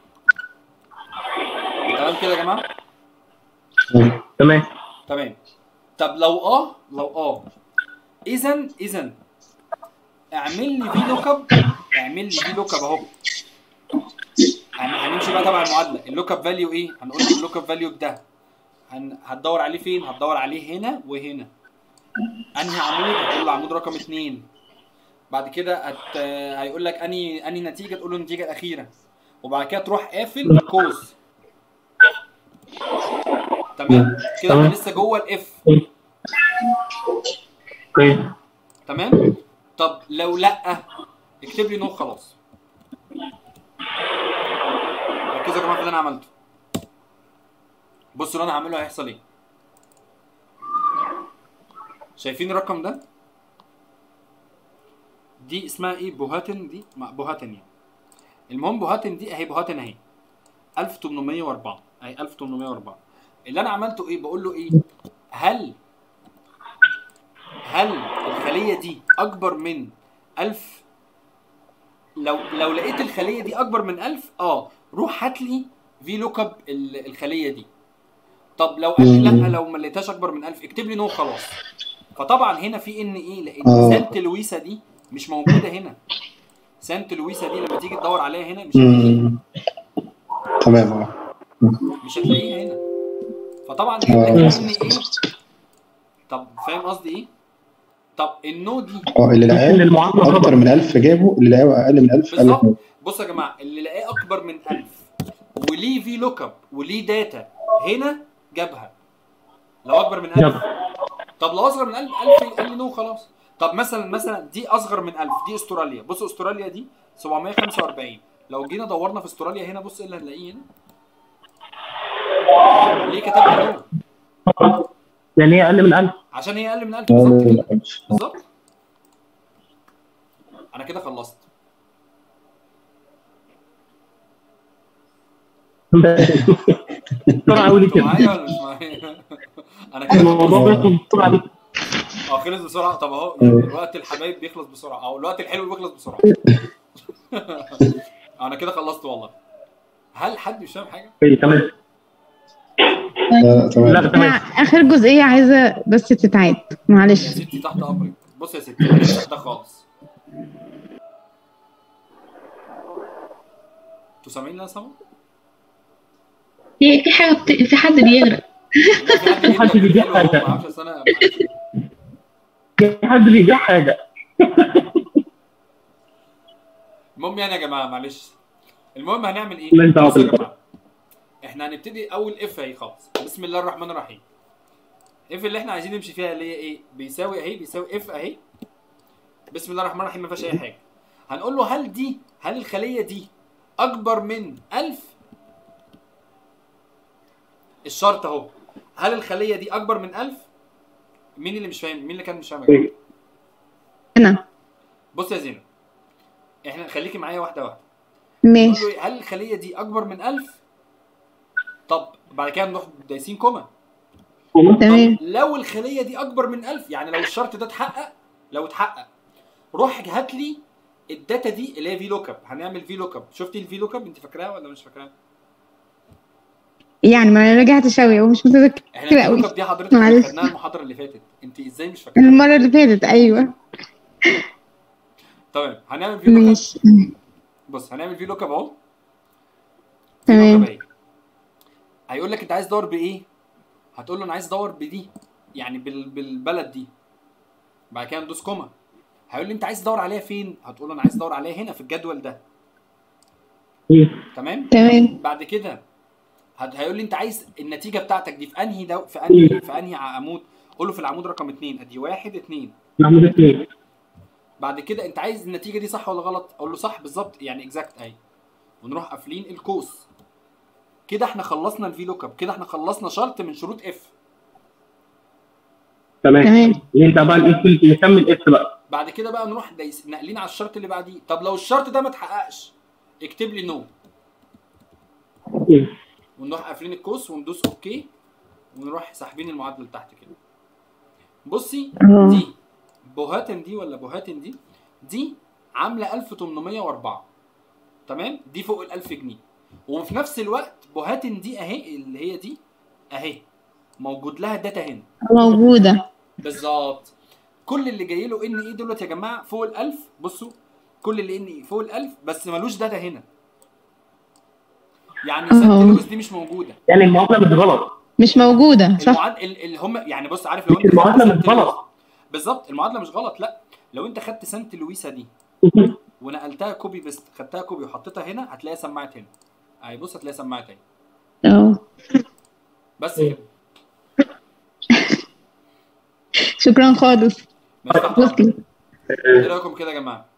تمام كده يا جماعه تمام تمام طب لو اه لو اه اذا اذا اعمل لي في لوك اب اعمل لي في لوك اب اهو هن- هنمشي بقى تبع المعادله اللوك اب فاليو ايه هنقول له اللوك اب فاليو ده هن... هتدور عليه فين هتدور عليه هنا وهنا انهي عمود هتقول له عمود رقم اتنين بعد كده هت... هيقول لك انهي انهي نتيجه تقول له النتيجه الاخيره وبعد كده تروح قافل القوس تمام كده احنا لسه جوه الاف اوكي تمام طب لو لا اكتب لي نو خلاص ركزوا يا جماعه في اللي انا عملته بصوا اللي انا هعمله هيحصل ايه شايفين الرقم ده دي اسمها ايه بوهاتن دي ما بوهاتن يعني المهم بوهاتن دي اهي بوهاتن اهي 1804 اهي 1804 اللي انا عملته ايه بقول له ايه هل هل الخليه دي اكبر من 1000 لو لو لقيت الخليه دي اكبر من 1000 اه روح هات لي في لوك اب الخليه دي طب لو قال لي لا لو ما لقيتهاش اكبر من 1000 اكتب لي نو خلاص فطبعا هنا في ان ايه لان آه. سانت لويسا دي مش موجوده هنا سانت لويسا دي لما تيجي تدور عليها هنا مش هتلاقيها مم. تمام اه مش هتلاقيها هنا فطبعا آه. هنا ان ايه طب فاهم قصدي ايه طب النو دي اه اللي ان لقاه المعادله اكتر غلط من 1000 جابه اللي لقاه اقل من 1000 قال لك بالظبط نو. بصوا يا جماعه اللي لقاه اكبر من 1000 وليه في لوك اب وليه داتا هنا جابها لو اكبر من 1000 جاب. طب لو اصغر من 1000 1000 قال لي نو خلاص طب مثلا مثلا دي اصغر من 1000 دي استراليا بص استراليا دي 745 لو جينا دورنا في استراليا هنا بص ايه اللي هنلاقيه هنا ليه كتبت نو لان هي اقل من 1000 عشان هي اقل من 1000 بالظبط كده بالظبط انا كده خلصت بسرعه قوي انتوا كده معايا ولا مش معايا انا كده الموضوع خلصت. بيخلص بسرعه دي اه خلص بسرعه طب اهو الوقت الحبايب بيخلص بسرعه او الوقت الحلو بيخلص بسرعه انا كده خلصت والله هل حد مش فاهم حاجه إيه، تمام لا تمام لا تمام أنا آخر جزئية عايزة بس تتعاد يا معلش ستي تحت امرك بص يا ستي مش ده خالص انتوا سامعين اللي انا سامعه؟ في في حاجه بت... في حد بيغرق لا، في حد حد بيبيع بيقول حلو أهو، حاجة. ما اعرفش أصل انا معلش. في حد بيبيع حاجه المهم يعني يا جماعه معلش المهم هنعمل ايه؟ ماليش دعوة بصوا يا بيك. جماعه احنا هنبتدي اول اف اهي خالص بسم الله الرحمن الرحيم اف اللي احنا عايزين نمشي فيها اللي هي ايه؟ بيساوي اهي بيساوي اف اهي بسم الله الرحمن الرحيم ما فيهاش اي حاجه هنقول له هل دي هل الخليه دي اكبر من 1000 الشرط اهو هل الخليه دي اكبر من 1000 مين اللي مش فاهم مين اللي كان مش فاهم يا جماعه أنا بص يا زينب احنا خليكي معايا واحده واحده نقول ماشي له إيه؟ هل الخليه دي اكبر من 1000 طب بعد كده نروح دايسين كوما تمام طب لو الخليه دي اكبر من 1000 يعني لو الشرط ده اتحقق لو اتحقق روح هات لي الداتا دي اللي هي في لوك اب هنعمل في لوك اب شفتي الفي لوك اب انت فاكراها ولا مش فاكراها يعني ما أنا رجعت شوية ومش متذكرة احنا الفي أوي. لوك اب دي حضرتك معلش. خدناها المحاضره اللي فاتت انت ازاي مش فاكراها المرة اللي فاتت أيوه تمام هنعمل في لوك اب ماشي بص هنعمل في لوك اب اهو تمام. VLOOKUP أهي. هيقول لك انت عايز تدور بايه هتقول له انا عايز ادور بدي يعني بال... بالبلد دي بعد كده ندوس كوما هيقول لي انت عايز تدور عليها فين هتقول له انا عايز ادور عليها هنا في الجدول ده إيه. تمام تمام بعد كده هت- هيقول لي انت عايز النتيجه بتاعتك دي في انهي دو... في انهي في انهي عمود قول له في العمود رقم اثنين ادي واحد اثنين نعمل اثنين بعد كده انت عايز النتيجه دي صح ولا غلط اقول له صح بالظبط يعني اكزاكت اهي ونروح قافلين القوس كده احنا خلصنا الفي لوك اب كده احنا خلصنا شرط من شروط اف تمام تمام ينفع بقى الاف نكمل اف بقى بعد كده بقى نروح دايس ناقلين على الشرط اللي بعديه طب لو الشرط ده ما اتحققش اكتب لي نو إيه. ونروح قافلين القوس وندوس اوكي ونروح ساحبين المعادله لتحت كده بصي اه دي بوهاتن دي ولا بوهاتن دي دي عامله 1804 تمام دي فوق ال 1000 جنيه وفي نفس الوقت بوهاتن دي اهي اللي هي دي اهي موجود لها داتا هنا موجودة بالظبط كل اللي جاي له ان ايه دولت يا جماعه فوق ال 1000 بصوا كل اللي ان ايه فوق ال 1000 بس ملوش داتا هنا يعني سنت أهو. لويس دي مش موجوده يعني المعادله مش غلط مش موجودة صح المعاد ال- اللي هم يعني بص عارف لو مش انت خدت المعادلة سانت مش غلط. لويس- بالظبط المعادله مش غلط لا لو انت خدت سانت لويسا دي ونقلتها كوبي بيست خدتها كوبي وحطيتها هنا هتلاقيها سماعت هنا اهي بص هتلاقيها سماعت اهي اه بس كده شكرا خالص ماشي تحت أمرك. وصلت ايه رايكم كده يا جماعه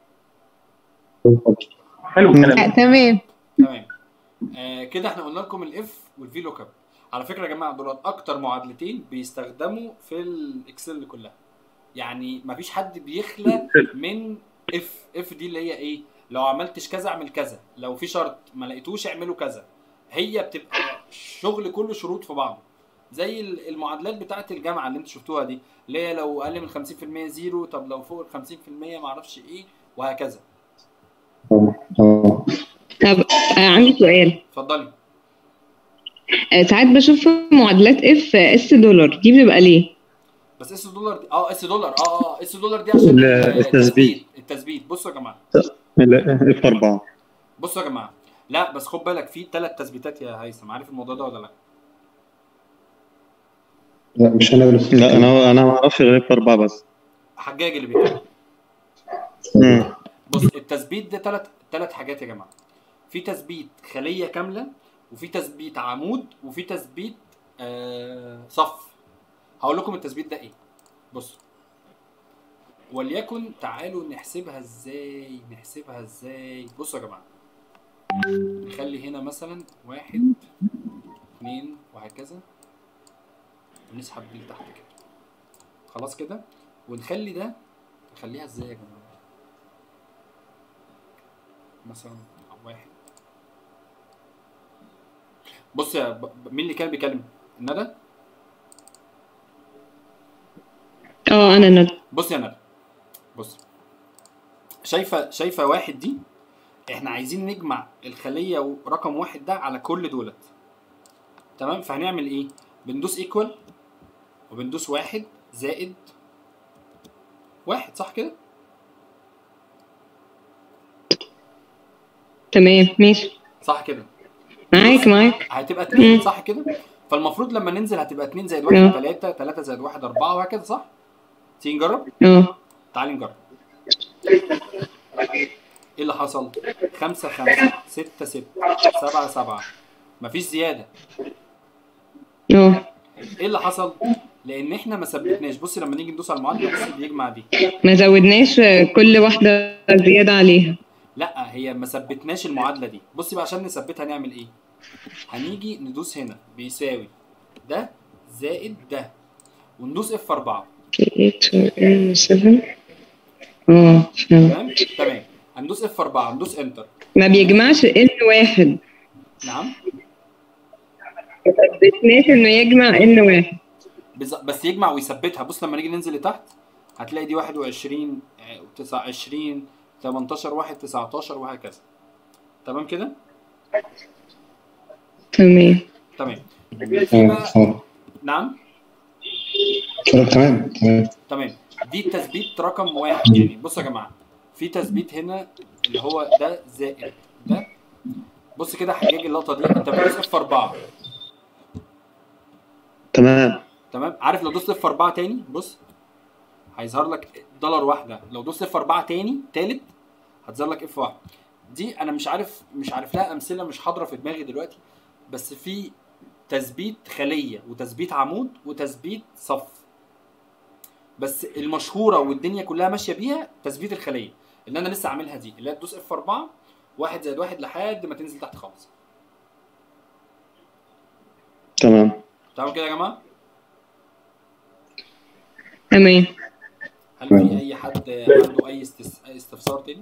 حلو الكلام آه، تمام تمام آه كده احنا قلنا لكم الاف والفي لوك اب على فكره يا جماعه دول اكتر معادلتين بيستخدموا في الاكسل كلها يعني مفيش حد بيخلى من اف اف دي اللي هي ايه لو عملتش كذا اعمل كذا لو في شرط ما لقيتوش اعملوا كذا هي بتبقى شغل كله شروط في بعضه زي ال- المعادلات بتاعه الجامعه اللي انتوا شفتوها دي اللي هي لو اقل من 50% زيرو طب لو فوق ال 50% ما اعرفش ايه وهكذا اه طب آه، عندي سؤال اتفضلي آه، ساعات بشوف معادلات اف اس دولار دي بتبقى ليه؟ بس اس دولار دي اه اس دولار اه اه اس دولار دي عشان لا، آه، التثبيت. التثبيت بصوا يا جماعه اف 4 بصوا يا جماعه لا بس خد بالك في ثلاث تثبيتات يا هيثم عارف الموضوع ده ولا لا؟ لا مش انا اللي لا انا انا ما اعرفش غير اف 4 بس حجاج اللي بيتكلم مم. بص التثبيت ده ثلاث ثلاث حاجات يا جماعه في تثبيت خليه كامله وفي تثبيت عمود وفي تثبيت آه صف هقول لكم التثبيت ده ايه بصوا وليكن تعالوا نحسبها ازاي نحسبها ازاي بصوا يا جماعه نخلي هنا مثلا واحد اتنين وهكذا ونسحب دي لتحت كده خلاص كده ونخلي ده نخليها ازاي يا جماعه مثلا واحد بص يا ب... ب- مين اللي كان بيكلم ندى اه انا ندى بص يا ندى بص شايفه شايفه واحد دي احنا عايزين نجمع الخليه رقم واحد ده على كل دولت تمام فهنعمل ايه بندوس ايكوال وبندوس واحد زائد واحد صح كده تمام ماشي صح كده معاك معاك هتبقى اتنين مم. صح كده فالمفروض لما ننزل هتبقى اتنين زائد واحد اه. تلاتة تلاتة زائد واحد أربعة وهكذا صح؟ تيجي نجرب؟ اه تعالي نجرب ايه اللي حصل؟ خمسة خمسة ستة ستة سبعة سبعة مفيش زيادة اه ايه اللي حصل؟ لأن احنا ما ثبتناش بصي لما نيجي ندوس على المعادلة بصي بيجمع دي ما زودناش كل واحدة زيادة عليها لا هي ما ثبتناش المعادلة دي بصي بقى عشان نثبتها نعمل ايه؟ هنيجي ندوس هنا بيساوي ده زائد ده وندوس اف 4 7 اه فهمت. تمام تمام هندوس اف 4 هندوس انتر ما بيجمعش ان واحد نعم ما ثبتناش انه يجمع ان واحد بز- بس يجمع ويثبتها بص لما نيجي ننزل لتحت هتلاقي دي 21 آه، 29 18 1 19 وهكذا تمام كده تمام تمام في تمام بقى اه نعم كده تمام تمام تمام دي تثبيت رقم واحد يعني بصوا يا جماعه في تثبيت هنا اللي هو ده زائد ده بص كده هجيج اللقطه دي انت بتدوس اف 4 تمام تمام عارف لو دوست اف 4 تاني بص هيظهر لك دولار واحده لو دوست اف 4 تاني تالت هتظهر لك اف 1 دي انا مش عارف مش عارف لها امثله مش حاضره في دماغي دلوقتي بس في تثبيت خليه وتثبيت عمود وتثبيت صف بس المشهوره والدنيا كلها ماشيه بيها تثبيت الخليه اللي انا لسه عاملها دي اللي هي تدوس اف 4 واحد زائد واحد لحد ما تنزل تحت خالص تمام تمام كده يا جماعه تمام هل في اي حد عنده اي استس... أي استفسار تاني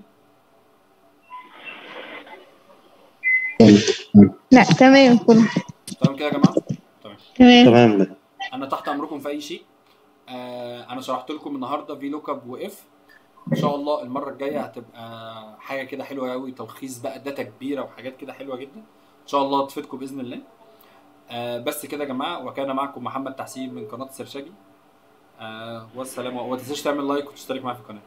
لا تمام كله تمام كده يا جماعه تمام تمام تمام انا تحت امركم في اي شيء آه انا شرحت لكم النهارده في لوك اب واف ان شاء الله المره الجايه هتبقى حاجه كده حلوه قوي تلخيص بقى داتا كبيره وحاجات كده حلوه جدا ان شاء الله تفيدكم باذن الله آه بس كده يا جماعه وكان معكم محمد تحسين من قناه سرشاجي آه والسلام وما تنساش تعمل لايك وتشترك معايا في القناه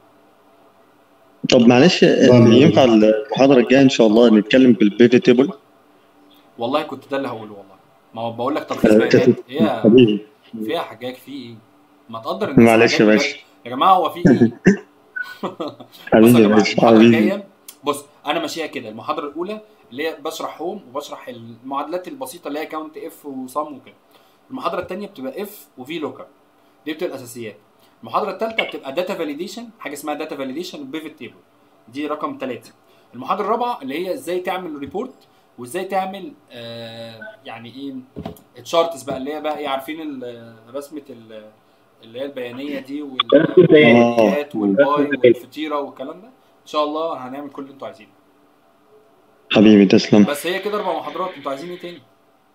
طب معلش ينفع المحاضرة الجاية إن شاء الله نتكلم بالبيفي تيبل والله كنت ده اللي هقوله والله ما هو بقول لك تلخيص بيانات ايه يا حبيبي فيها حاجات في ايه ما تقدر الناس معلش حاجات يا بجد. باشا يا جماعه هو في ايه بص يا حبيبي يا جماعه باشا المحاضره حبيبي الجايه بص انا ماشيها كده المحاضره الاولى اللي هي بشرح هوم وبشرح المعادلات البسيطه اللي هي كاونت اف وصم وكده المحاضره الثانيه بتبقى اف وفي لوكر دي بتبقى الاساسيات المحاضره الثالثه بتبقى داتا فاليديشن حاجه اسمها داتا فاليديشن وبيفت تيبل دي رقم ثلاثة المحاضره الرابعه اللي هي ازاي تعمل ريبورت وازاي تعمل آه يعني ايه التشارتس بقى اللي هي بقى ايه عارفين ال- رسمه ال- اللي هي البيانيه دي والبيانات والباي والفطيره والكلام ده ان شاء الله هنعمل كل اللي انتوا عايزينه حبيبي تسلم بس هي كده اربع محاضرات انتوا عايزين ايه تاني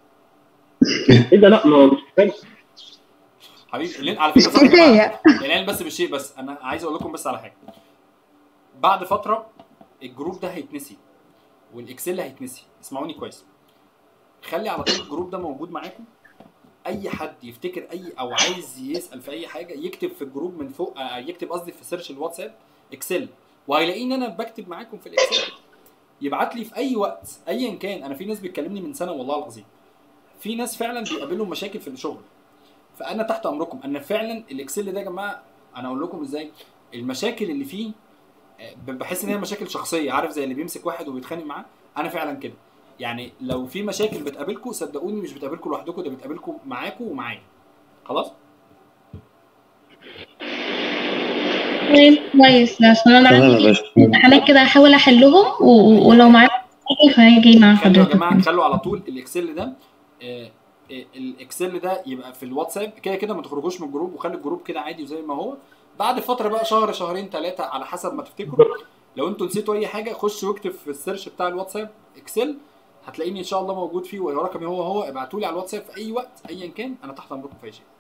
ايه ده لا ما هو مش كفايه حبيبي اللي- على فكره مش صح يا جماعه كفايه العلم بس بالشيء بس انا عايز اقول لكم بس على حاجه بعد فتره الجروب ده هيتنسي والاكسل هيتنسي اسمعوني كويس خلي على طول الجروب ده موجود معاكم اي حد يفتكر اي او عايز يسال في اي حاجه يكتب في الجروب من فوق آه، يكتب قصدي في سيرش الواتساب اكسل وهيلاقيني انا بكتب معاكم في الاكسل يبعت لي في اي وقت ايا كان انا في ناس بتكلمني من سنه والله العظيم في ناس فعلا بيقابلهم مشاكل في الشغل فانا تحت امركم انا فعلا الاكسل ده يا جماعه انا اقول لكم ازاي المشاكل اللي فيه آه، بحس ان هي مشاكل شخصيه عارف زي اللي بيمسك واحد وبيتخانق معاه انا فعلا كده يعني لو في مشاكل بتقابلكم صدقوني مش بتقابلكم لوحدكم ده بتقابلكم معاكم ومعايا خلاص تمام كويس عشان انا تمام يا عندي باشا امتحانات كده هحاول احلهم و- و- ولو معاك فهاجي مع خلوا يا حضرتك جماعه خلوا على طول الاكسل ده آه، آه، الاكسل ده يبقى في الواتساب كده كده ما تخرجوش من الجروب وخلي الجروب كده عادي زي ما هو بعد فتره بقى شهر شهرين ثلاثه على حسب ما تفتكروا لو انتوا نسيتوا اي حاجه خشوا واكتب في السيرش بتاع الواتساب اكسل هتلاقيني ان شاء الله موجود فيه ورقمي هو هو ابعتوا لي على الواتساب في اي وقت ايا كان انا تحت امركم في اي شيء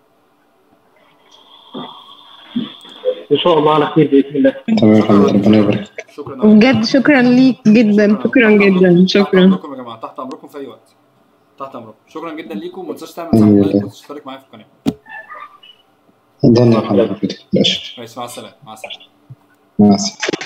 ان شاء الله على خير باذن الله تمام يا محمد ربنا يبارك شكرا بجد شكرا ليك جدا شكرا جدا تحت شكرا امركم يا جماعه تحت امركم في اي وقت تحت امركم شكرا جدا ليكم وما تنساش تعمل الحمد سبسكرايب لله. وتشترك معايا في القناه ضل يا محمد ماشي كويس مع السلامه مع السلامه مع السلامة